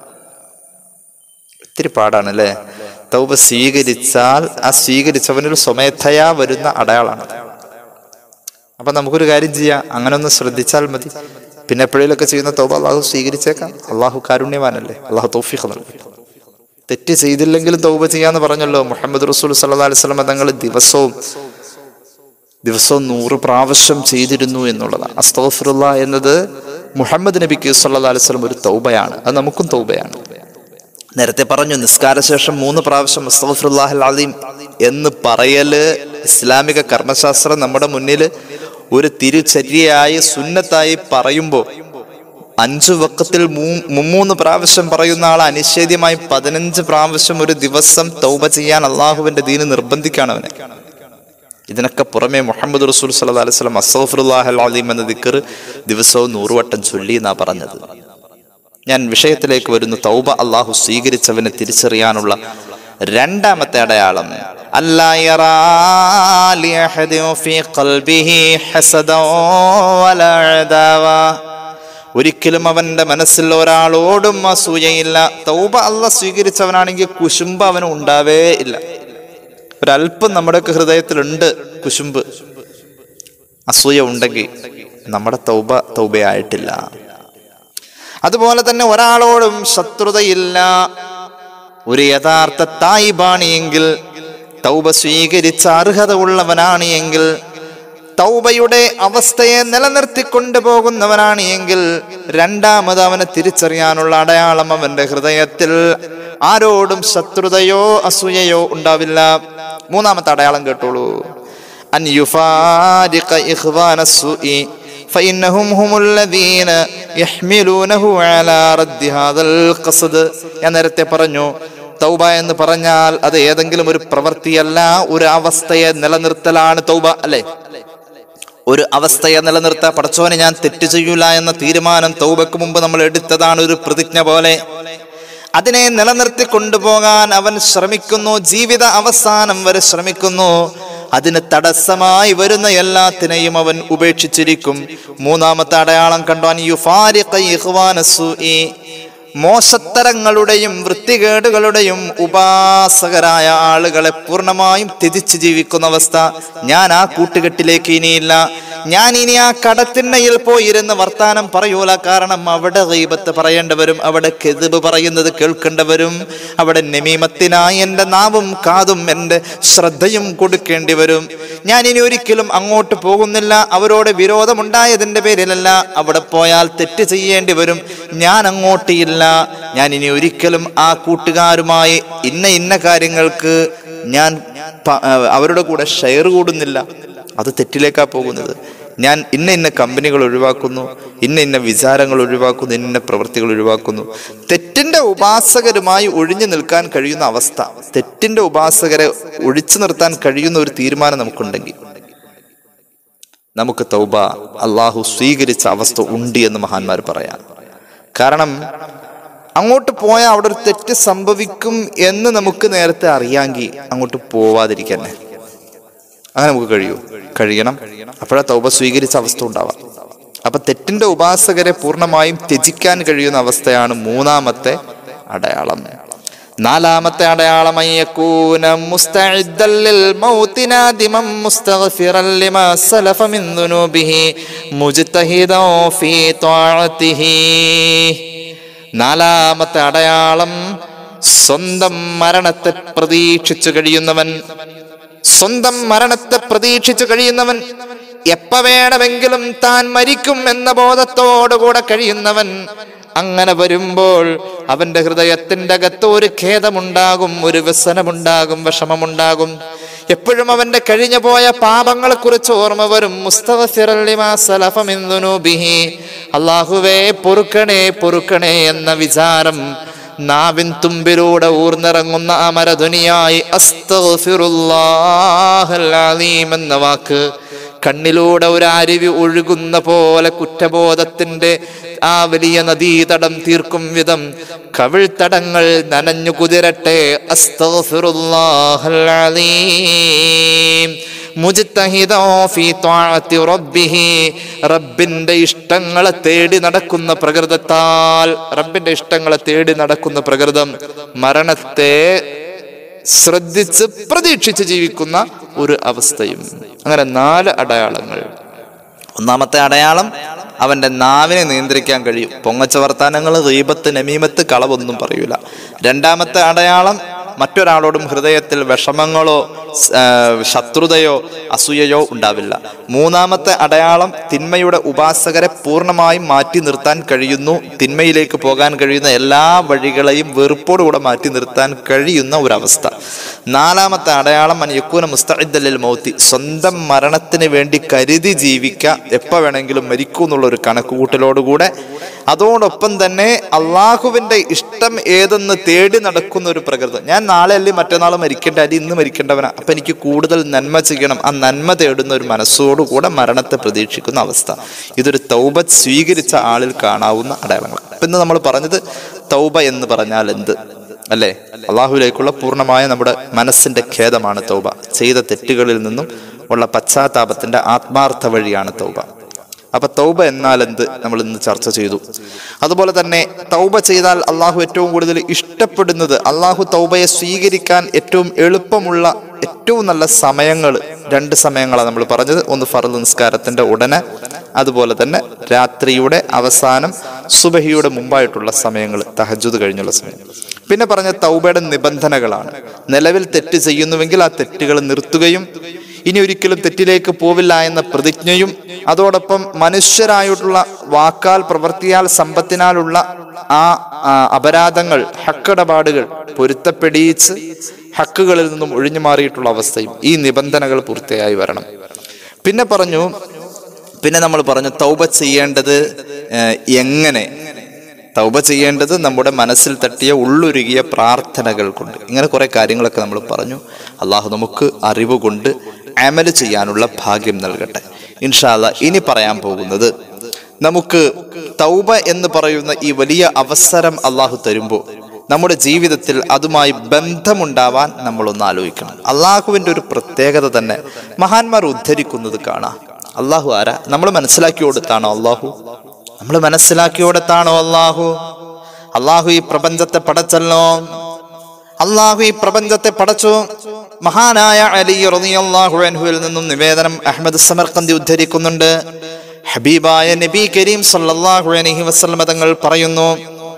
ഒത്തിരി പാടാണ് അല്ലേ തൗബ സ്വീകരിച്ചാൽ ആ സ്വീകരിച്ചവനൊരു സ്വമേധയാ വരുന്ന അടയാളാണ് അപ്പൊ നമുക്കൊരു കാര്യം ചെയ്യാം അങ്ങനെ ഒന്ന് ശ്രദ്ധിച്ചാൽ മതി പിന്നെ എപ്പോഴേലൊക്കെ ചെയ്യുന്ന തൗബ അള്ളാഹു സ്വീകരിച്ചേക്കാം അള്ളാഹു കാരുണ്യവാനല്ലേ അള്ളാഹു തൗഫീഖ് നൽകി തെറ്റ് ചെയ്തില്ലെങ്കിലും തൗബ ചെയ്യാന്ന് പറഞ്ഞല്ലോ മുഹമ്മദ് റസൂൽ സല്ലാ അലൈഹി സ്വലം തങ്ങൾ ദിവസവും ദിവസവും നൂറ് പ്രാവശ്യം ചെയ്തിരുന്നു എന്നുള്ളതാണ് അസ്തഫിറുള്ള എന്നത് മുഹമ്മദ് നബിക്ക് സല്ലാ അലൈഹി സ്വലം ഒരു തൗബയാണ് അത് നമുക്കും തൗബയാണ് നേരത്തെ പറഞ്ഞു നിസ്കാരശേഷം മൂന്ന് പ്രാവശ്യം മുസ്തഫുല്ലാഹൽ അലീം എന്ന് പറയല് ഇസ്ലാമിക കർമ്മശാസ്ത്രം നമ്മുടെ മുന്നിൽ ഒരു തിരുചര്യയായി സുന്നത്തായി പറയുമ്പോൾ അഞ്ചു വക്കത്തിൽ മൂ- മുമ്മൂന്ന് പ്രാവശ്യം പറയുന്ന ആൾ അനിഷേധ്യമായി പതിനഞ്ച് പ്രാവശ്യം ഒരു ദിവസം തൗബ ചെയ്യാൻ അള്ളാഹുവിന്റെ ദീന് നിർബന്ധിക്കാണ് അവനെ ഇതിനൊക്കെ പുറമെ മുഹമ്മദ് റസൂൽ സല്ലാ അലൈഹി സ്വലം അസഫുല്ലാഹൽ അലീം എന്ന ദിക്കർ ദിവസവും നൂറുവട്ടം ചൊല്ലി എന്നാ പറഞ്ഞത് ഞാൻ വിഷയത്തിലേക്ക് വരുന്ന തൗബ അള്ളാഹു സ്വീകരിച്ചവനെ തിരിച്ചറിയാനുള്ള രണ്ടാമത്തെ അടയാളം അല്ലാ യറാ ലിഅഹദിൻ ഫീ ഖൽബിഹി ഹസദൻ വലാ അദാവ. ഒരിക്കലും അവന്റെ മനസ്സിൽ ഒരാളോടും അസൂയയില്ല തൗബ അല്ല സ്വീകരിച്ചവനാണെങ്കിൽ കുശുമ്പ് അവന് ഉണ്ടാവേ ഇല്ല ഒരല്പം നമ്മുടെയൊക്കെ ഹൃദയത്തിലുണ്ട് കുശുമ്പ് അസൂയ ഉണ്ടെങ്കിൽ നമ്മുടെ തൗബ തൗബയായിട്ടില്ല അതുപോലെ തന്നെ ഒരാളോടും ശത്രുതയില്ല ഒരു യഥാർത്ഥ തായിബാണ് എങ്കിൽ തൗബ സ്വീകരിച്ച അർഹത ഉള്ളവനാണ് എങ്കിൽ തൗബയുടെ അവസ്ഥയെ നിലനിർത്തിക്കൊണ്ടു പോകുന്നവനാണ് എങ്കിൽ രണ്ടാമത് അവനെ തിരിച്ചറിയാനുള്ള അടയാളം അവന്റെ ഹൃദയത്തിൽ ആരോടും ശത്രുതയോ അസൂയയോ ഉണ്ടാവില്ല മൂന്നാമത്തെ അടയാളം കേട്ടോളൂ അൻ യുഫാരിഖ ഇഖ്വാന السوء فإنهم هم الذين يحملونه على رد هذا القصد ഞാൻ നേരത്തെ പറഞ്ഞു തൗബ എന്ന് പറഞ്ഞാൽ അത് ഏതെങ്കിലും ഒരു പ്രവൃത്തിയല്ല ഒരു അവസ്ഥയെ നിലനിർത്തലാണ് തൗബ അല്ലേ ഒരു അവസ്ഥയെ നിലനിർത്താൻ പടച്ചോനെ ഞാൻ തെറ്റ് ചെയ്യൂല എന്ന തീരുമാനം തൗബക്ക് മുമ്പ് നമ്മൾ എടുത്തതാണ് ഒരു പ്രതിജ്ഞ പോലെ അതിനെ നിലനിർത്തി കൊണ്ടുപോകാൻ അവൻ ശ്രമിക്കുന്നു ജീവിത അവസാനം വരെ ശ്രമിക്കുന്നു അതിന് തടസ്സമായി വരുന്ന എല്ലാത്തിനെയും അവൻ ഉപേക്ഷിച്ചിരിക്കും മൂന്നാമത്തെ അടയാളം കണ്ടോൻ യുഫാരിഖ ഇഖ്വാന സൂഇ. മോശത്തരങ്ങളുടെയും വൃത്തികേടുകളുടെയും ഉപാസകരായ ആളുകളെ പൂർണ്ണമായും ത്യജിച്ച് ജീവിക്കുന്ന അവസ്ഥ ഞാൻ ആ കൂട്ടുകെട്ടിലേക്ക് ഇനിയില്ല ഞാൻ ഇനി ആ കടത്തിണ്ണയിൽ പോയിരുന്ന് വർത്താനം പറയൂല കാരണം അവിടെ ഗീബത്ത് പറയേണ്ടവരും അവിടെ കെതിബ് പറയുന്നത് കേൾക്കേണ്ടവരും അവിടെ നമീമത്തിനായി എൻ്റെ നാവും കാതും എൻ്റെ ശ്രദ്ധയും കൊടുക്കേണ്ടി വരും ഞാൻ ഇനി ഒരിക്കലും അങ്ങോട്ട് പോകുന്നില്ല അവരോട് വിരോധമുണ്ടായതിൻ്റെ പേരിലല്ല അവിടെ പോയാൽ തെറ്റ് ചെയ്യേണ്ടി വരും ഞാൻ അങ്ങോട്ട് ഇല്ല ഞാൻ ഇനി ഒരിക്കലും ആ കൂട്ടുകാരുമായി ഇന്ന ഇന്ന കാര്യങ്ങൾക്ക് ഞാൻ പ- ആ, അവരുടെ കൂടെ ഷെയർ കൂടുന്നില്ല അത് തെറ്റിലേക്കാ പോകുന്നത് ഞാൻ ഇന്ന ഇന്ന കമ്പനികൾ ഒഴിവാക്കുന്നു ഇന്ന ഇന്ന വിചാരങ്ങൾ ഒഴിവാക്കുന്നു ഇന്ന ഇന്ന പ്രവൃത്തികൾ ഒഴിവാക്കുന്നു തെറ്റിന്റെ ഉപാസകരുമായി ഒഴിഞ്ഞു നിൽക്കാൻ കഴിയുന്ന അവസ്ഥ തെറ്റിന്റെ ഉപാസകരെ ഒഴിച്ചു നിർത്താൻ കഴിയുന്ന ഒരു തീരുമാനം നമുക്കുണ്ടെങ്കിൽ നമുക്ക് തൗബ അള്ളാഹു സ്വീകരിച്ച അവസ്ഥ ഉണ്ട് എന്ന് മഹാന്മാർ പറയാം കാരണം അങ്ങോട്ട് പോയാൽ അവിടെ ഒരു തെറ്റ് സംഭവിക്കും എന്ന് നമുക്ക് നേരത്തെ അറിയാമെങ്കിൽ അങ്ങോട്ട് പോവാതിരിക്കാൻ അങ്ങനെ നമുക്ക് കഴിയൂ കഴിയണം അപ്പോഴാ തൗബ സ്വീകരിച്ച അവസ്ഥ ഉണ്ടാവാം അപ്പൊ തെറ്റിന്റെ ഉപാസകരെ പൂർണ്ണമായും ത്യജിക്കാൻ കഴിയുന്ന അവസ്ഥയാണ് മൂന്നാമത്തെ അടയാളം നാലാമത്തെ അടയാളം അയ്യക്കൂന മുസ്തഇദ്ദൻ ലിൽ മൗതി നാദിമൻ മുസ്തഗ്ഫിറൻ ലിമാ സലഫ മിൻ ദുനൂബിഹി മുജ്തഹിദൻ ഫീ ത്വാഅതിഹി നാലാമത്തെ അടയാളം സ്വന്തം മരണത്തെ പ്രതീക്ഷിച്ചു കഴിയുന്നവൻ സ്വന്തം മരണത്തെ പ്രതീക്ഷിച്ചു കഴിയുന്നവൻ എപ്പ വേണമെങ്കിലും താൻ മരിക്കും എന്ന ബോധത്തോടുകൂടെ കഴിയുന്നവൻ അങ്ങനെ വരുമ്പോൾ അവന്റെ ഹൃദയത്തിന്റെ അകത്ത് ഒരു ഖേദമുണ്ടാകും ഒരു വ്യസനമുണ്ടാകും വിഷമമുണ്ടാകും എപ്പോഴും അവന്റെ കഴിഞ്ഞു പോയ പാപങ്ങളെ കുറിച്ച് ഓർമ്മ വരും മുസ്തഗ്ഫിറൻ ലിമാ സലഫ മിൻ ദുനൂബിഹി. അള്ളാഹുവേ പൊറുക്കണേ പൊറുക്കണേ എന്ന വിചാരം നാവിൻ തുമ്പിലൂടെ ഊർന്നിറങ്ങുന്ന അമരധ്വനിയായി അസ്തഗ്ഫിറുല്ലാഹൽ അലീം എന്ന വാക്ക് കണ്ണിലൂടെ ഒരു അരുവി ഒഴുകുന്ന പോലെ കുറ്റബോധത്തിന്റെ ആ വലിയ നദീതടം തീർക്കും വിധം കവിൾത്തടങ്ങൾ നനഞ്ഞു കുതിരട്ടെ അസ്തഗ്ഫിറുല്ലാഹൽ അലീം മുജ്തഹിദോ ഫീ ത്വാഅത്തി റബ്ബിഹി റബ്ബിന്റെ ഇഷ്ടങ്ങളെ തേടി നടക്കുന്ന പ്രകൃതത്താൽ റബ്ബിന്റെ ഇഷ്ടങ്ങളെ തേടി നടക്കുന്ന പ്രകൃതം മരണത്തെ ശ്രദ്ധിച്ച് പ്രതീക്ഷിച്ച് ജീവിക്കുന്ന ഒരു അവസ്ഥയും അങ്ങനെ നാല് അടയാളങ്ങൾ ഒന്നാമത്തെ അടയാളം അവന്റെ നാവിനെ നിയന്ത്രിക്കാൻ കഴിയും പൊങ്ങച്ച വർത്താനങ്ങൾ റീബത്ത് നമീമത്ത് കളവൊന്നും പറയൂല രണ്ടാമത്തെ അടയാളം മറ്റൊരാളോടും ഹൃദയത്തിൽ വിഷമങ്ങളോ സ്- ആ, ശത്രുതയോ അസൂയയോ ഉണ്ടാവില്ല മൂന്നാമത്തെ അടയാളം തിന്മയുടെ ഉപാസകരെ പൂർണ്ണമായും മാറ്റി നിർത്താൻ കഴിയുന്നു തിന്മയിലേക്ക് പോകാൻ കഴിയുന്ന എല്ലാ വഴികളെയും വെറുപ്പോടുകൂടെ മാറ്റി നിർത്താൻ കഴിയുന്ന ഒരവസ്ഥ നാലാമത്തെ അടയാളം അനിയക്കൂന മുസ്തഇദ്ദലിൽ മൗത്തി സ്വന്തം മരണത്തിന് വേണ്ടി കരുതി ജീവിക്കുക എപ്പോൾ വേണമെങ്കിലും മരിക്കൂ എന്നുള്ള ഒരു കണക്കുകൂട്ടലോടുകൂടെ അതോടൊപ്പം തന്നെ അള്ളാഹുവിന്റെ ഇഷ്ടം ഏതെന്ന് തേടി നടക്കുന്ന ഒരു പ്രകൃതം ഞാൻ നാളെ അല്ലേ മറ്റന്നാൾ മരിക്കേണ്ട അല്ലെ ഇന്ന് മരിക്കേണ്ടവനാ അപ്പൊ എനിക്ക് കൂടുതൽ നന്മ ചെയ്യണം ആ നന്മ തേടുന്ന ഒരു മനസ്സോടുകൂടെ മരണത്തെ പ്രതീക്ഷിക്കുന്ന അവസ്ഥ ഇതൊരു തൗബ സ്വീകരിച്ച ആളിൽ കാണാവുന്ന അടയാളങ്ങൾ അപ്പൊ ഇന്ന് നമ്മൾ പറഞ്ഞത് തൗബ എന്ന് പറഞ്ഞാൽ എന്ത് അല്ലേ അള്ളാഹുവിലേക്കുള്ള പൂർണ്ണമായ നമ്മുടെ മനസ്സിന്റെ ഖേദമാണ് തൗബ ചെയ്ത തെറ്റുകളിൽ നിന്നും ഉള്ള പശ്ചാത്താപത്തിന്റെ ആത്മാർത്ഥ വഴിയാണ് തൗബ അപ്പൊ തൗബ എന്നാൽ എന്ത് നമ്മൾ ഇന്ന് ചർച്ച ചെയ്തു അതുപോലെ തന്നെ തൗബ ചെയ്താൽ അള്ളാഹു ഏറ്റവും കൂടുതൽ ഇഷ്ടപ്പെടുന്നത് അള്ളാഹു തൗബയെ സ്വീകരിക്കാൻ ഏറ്റവും എളുപ്പമുള്ള ഏറ്റവും നല്ല സമയങ്ങൾ രണ്ട് സമയങ്ങളാണ് നമ്മൾ പറഞ്ഞത് ഒന്ന് ഫറദ് നിസ്കാരത്തിന്റെ ഉടനെ അതുപോലെ തന്നെ രാത്രിയുടെ അവസാനം സുബഹിയുടെ മുമ്പായിട്ടുള്ള സമയങ്ങൾ തഹജുദ് കഴിഞ്ഞുള്ള സമയം പിന്നെ പറഞ്ഞ തൗബയുടെ നിബന്ധനകളാണ് നിലവിൽ തെറ്റ് ചെയ്യുന്നുവെങ്കിൽ ആ തെറ്റുകൾ നിർത്തുകയും ഇനി ഒരിക്കലും തെറ്റിലേക്ക് പോവില്ല എന്ന പ്രതിജ്ഞയും അതോടൊപ്പം മനുഷ്യരായിട്ടുള്ള വാക്കാൽ പ്രവൃത്തിയാൽ സമ്പത്തിനാലുള്ള ആ ആ, അപരാധങ്ങൾ ഹക്കിടപാടുകൾ പൊരുത്തപ്പെടിയിച്ച് ഹക്കുകളിൽ നിന്നും ഒഴിഞ്ഞു മാറിയിട്ടുള്ള അവസ്ഥയും ഈ നിബന്ധനകൾ പൂർത്തിയായി വരണം പിന്നെ പറഞ്ഞു പിന്നെ നമ്മൾ പറഞ്ഞു തൗബ ചെയ്യേണ്ടത് ഏഹ്, എങ്ങനെ തൗബ ചെയ്യേണ്ടത് നമ്മുടെ മനസ്സിൽ തട്ടിയ ഉള്ളുരുകിയ പ്രാർത്ഥനകൾ കൊണ്ട് ഇങ്ങനെ കുറെ കാര്യങ്ങളൊക്കെ നമ്മൾ പറഞ്ഞു അള്ളാഹു നമുക്ക് അറിവ് കൊണ്ട് അമല് ചെയ്യാനുള്ള ഭാഗ്യം നൽകട്ടെ ഇൻഷാല്ല ഇനി പറയാൻ പോകുന്നത് നമുക്ക് തൗബ എന്ന് പറയുന്ന ഈ വലിയ അവസരം അള്ളാഹു തരുമ്പോൾ നമ്മുടെ ജീവിതത്തിൽ അതുമായി ബന്ധമുണ്ടാവാൻ നമ്മളൊന്ന് ആലോചിക്കണം അള്ളാഹുവിൻ്റെ ഒരു പ്രത്യേകത തന്നെ മഹാന്മാർ ഉദ്ധരിക്കുന്നത് കാണാം അള്ളാഹു ആരാ നമ്മൾ മനസ്സിലാക്കി കൊടുത്താണോ അള്ളാഹു നമ്മൾ മനസ്സിലാക്കി കൊടുത്താണോ അള്ളാഹു അള്ളാഹു ഈ പ്രപഞ്ചത്തെ പടച്ചല്ലോ അള്ളാഹു ഈ പ്രപഞ്ചത്തെ പടച്ചു മഹാനായ അലി റളിയല്ലാഹു അൻഹുവിൽ നിന്നും നിവേദനം അഹമ്മദ് സമർക്കന്തി ഉദ്ധരിക്കുന്നുണ്ട് ഹബീബായ നബി കരീം സല്ലല്ലാഹു അലൈഹി വസല്ലം തങ്ങൾ പറയുന്നു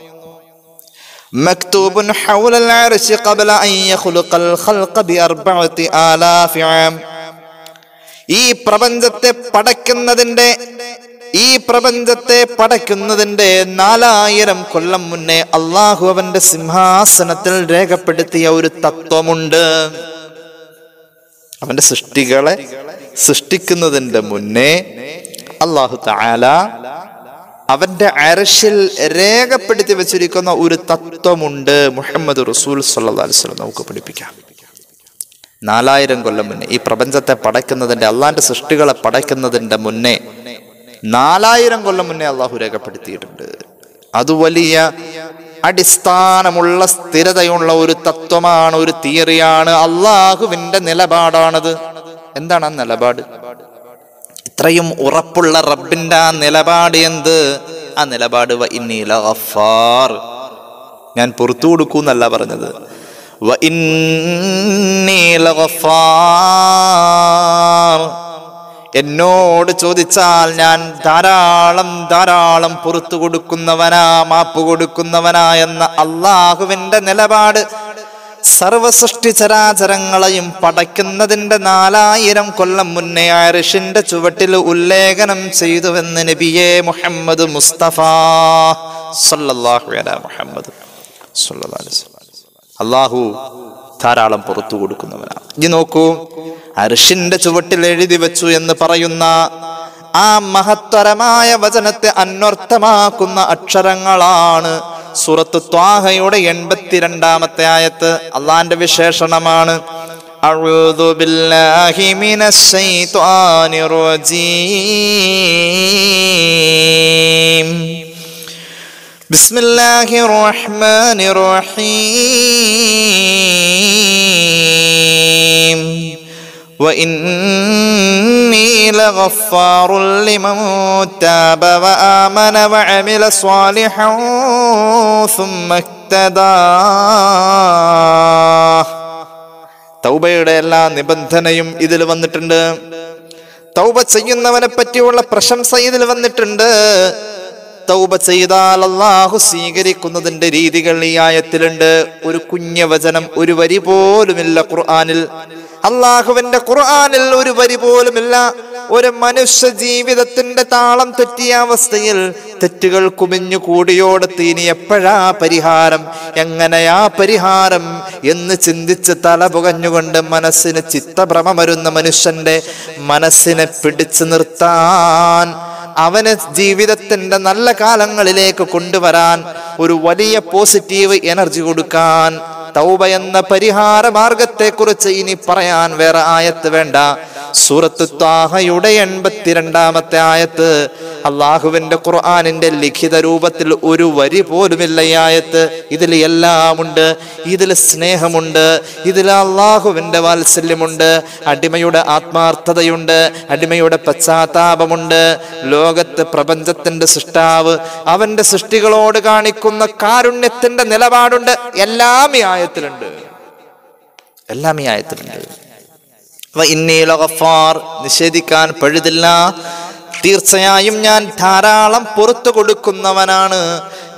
مكتوب حول العرش قبل أن يخلق الخلق بأربعة آلاف عام ഈ പ്രപഞ്ചത്തെ പടയ്ക്കുന്നതിന്റെ ഈ പ്രപഞ്ചത്തെ പടയ്ക്കുന്നതിന്റെ നാലായിരം കൊല്ലം മുന്നേ അള്ളാഹു അവന്റെ സിംഹാസനത്തിൽ രേഖപ്പെടുത്തിയ ഒരു തത്വമുണ്ട് അവന്റെ സൃഷ്ടികളെ സൃഷ്ടിക്കുന്നതിന്റെ മുന്നേ അള്ളാഹു താല അവന്റെ അരശിൽ രേഖപ്പെടുത്തി വെച്ചിരിക്കുന്ന ഒരു തത്വമുണ്ട് മുഹമ്മദ് റസൂൽ സല്ലല്ലാഹു അലൈഹി വസല്ലം നമുക്ക് പഠിപ്പിക്കാം നാലായിരം കൊല്ലം മുന്നേ ഈ പ്രപഞ്ചത്തെ പടയ്ക്കുന്നതിന്റെ അള്ളാന്റെ സൃഷ്ടികളെ പടയ്ക്കുന്നതിന്റെ മുന്നേ നാലായിരം കൊല്ലം മുന്നേ അള്ളാഹു രേഖപ്പെടുത്തിയിട്ടുണ്ട് അത് വലിയ അടിസ്ഥാനമുള്ള സ്ഥിരതയുള്ള ഒരു തത്വമാണ് ഒരു തിയറിയാണ് അള്ളാഹുവിന്റെ നിലപാടാണത് എന്താണ് ആ നിലപാട് ഇത്രയും ഉറപ്പുള്ള റബ്ബിന്റെ ആ നിലപാട് എന്ത് ആ നിലപാട് വ ഇന്നി ലഗഫാർ ഞാൻ പുറത്തു കൊടുക്കൂന്നല്ല പറഞ്ഞത് വ ഇന്നി ലഗഫാർ എന്നോട് ചോദിച്ചാൽ ഞാൻ ധാരാളം ധാരാളം പുറത്തു കൊടുക്കുന്നവനാ മാപ്പ് കൊടുക്കുന്നവനാ എന്ന അള്ളാഹുവിന്റെ നിലപാട് സർവസൃഷ്ടി ചരാചരങ്ങളെയും പടയ്ക്കുന്നതിന്റെ നാലായിരം കൊല്ലം മുന്നേ അരിഷിന്റെ ചുവട്ടിൽ ഉല്ലേഖനം ചെയ്തുവെന്ന് നബിയെ മുഹമ്മദ് മുസ്തഫ സല്ലല്ലാഹു അലാ മുഹമ്മദ് സല്ലല്ലാഹു അലൈഹി വസല്ലം. അള്ളാഹു ധാരാളം പുറത്തു കൊടുക്കുന്നവനാണ് ഇനി നോക്കൂ അരിഷിന്റെ ചുവട്ടിൽ എഴുതി വെച്ചു എന്ന് പറയുന്ന ആ മഹത്തരമായ വചനത്തെ അന്വർത്ഥമാക്കുന്ന അക്ഷരങ്ങളാണ് സൂറത്ത് ത്വാഹയുടെ എൺപത്തിരണ്ടാമത്തെ ആയത്ത് അള്ളാന്റെ വിശേഷണമാണ് أعوذ بالله من الشيطان الرجيم بسم الله الرحمن الرحيم وإني لغفار لمن تاب وآمن وعمل صالحا ثم اهتدى തൗബയുടെ എല്ലാ നിബന്ധനയും ഇതിൽ വന്നിട്ടുണ്ട് തൗബ ചെയ്യുന്നവനെ പറ്റിയുള്ള പ്രശംസ ഇതിൽ വന്നിട്ടുണ്ട് തൗബ ചെയ്താൽ അള്ളാഹു സ്വീകരിക്കുന്നതിന്റെ രീതികൾ ഈ ആയത്തിലുണ്ട് ഒരു കുഞ്ഞ വചനം ഒരു വരി പോലുമില്ല ഖുർആനിൽ അള്ളാഹുവിന്റെ ഖുർആനിൽ ഒരു വരി പോലുമില്ല ഒരു മനുഷ്യ ജീവിതത്തിന്റെ താളം തെറ്റിയ അവസ്ഥയിൽ തെറ്റുകൾ കുമിഞ്ഞു കൂടിയോടത്ത് ഇനി എപ്പോഴാ പരിഹാരം എങ്ങനെയാ പരിഹാരം എന്ന് ചിന്തിച്ച് തല പുകഞ്ഞുകൊണ്ട് മനസ്സിന് ചിത്തഭ്രമമരുന്ന മനുഷ്യന്റെ മനസ്സിനെ പിടിച്ചു നിർത്താൻ അവന് ജീവിതത്തിന്റെ നല്ല കാലങ്ങളിലേക്ക് കൊണ്ടുവരാൻ ഒരു വലിയ പോസിറ്റീവ് എനർജി കൊടുക്കാൻ തൗബ എന്ന പരിഹാര മാർഗത്തെക്കുറിച്ച് ഇനി പറയാൻ വേറെ ആയത്ത് വേണ്ട സൂറത്ത് താഹയുടെ എൺപത്തിരണ്ടാമത്തെ ആയത്ത് അള്ളാഹുവിന്റെ ഖുർആാനിന്റെ ലിഖിത രൂപത്തിൽ ഒരു വരി പോലുമില്ല ഈ ആയത്ത് ഇതിൽ എല്ലാമുണ്ട് ഇതിൽ സ്നേഹമുണ്ട് ഇതിൽ അള്ളാഹുവിന്റെ വാത്സല്യമുണ്ട് അടിമയുടെ ആത്മാർത്ഥതയുണ്ട് അടിമയുടെ പശ്ചാത്താപമുണ്ട് ലോകത്ത് പ്രപഞ്ചത്തിന്റെ സൃഷ്ടാവ് അവന്റെ സൃഷ്ടികളോട് കാണിക്കുന്ന കാരുണ്യത്തിന്റെ നിലപാടുണ്ട് എല്ലാം ഈ ആയത്തിലുണ്ട് എല്ലാം ഈ ആയത്തിലുണ്ട് വ ഇന്നി ലഗഫാർ നിഷേധിക്കാൻ പഴുതില്ല തീർച്ചയായും ഞാൻ ധാരാളം പുറത്തു കൊടുക്കുന്നവനാണ്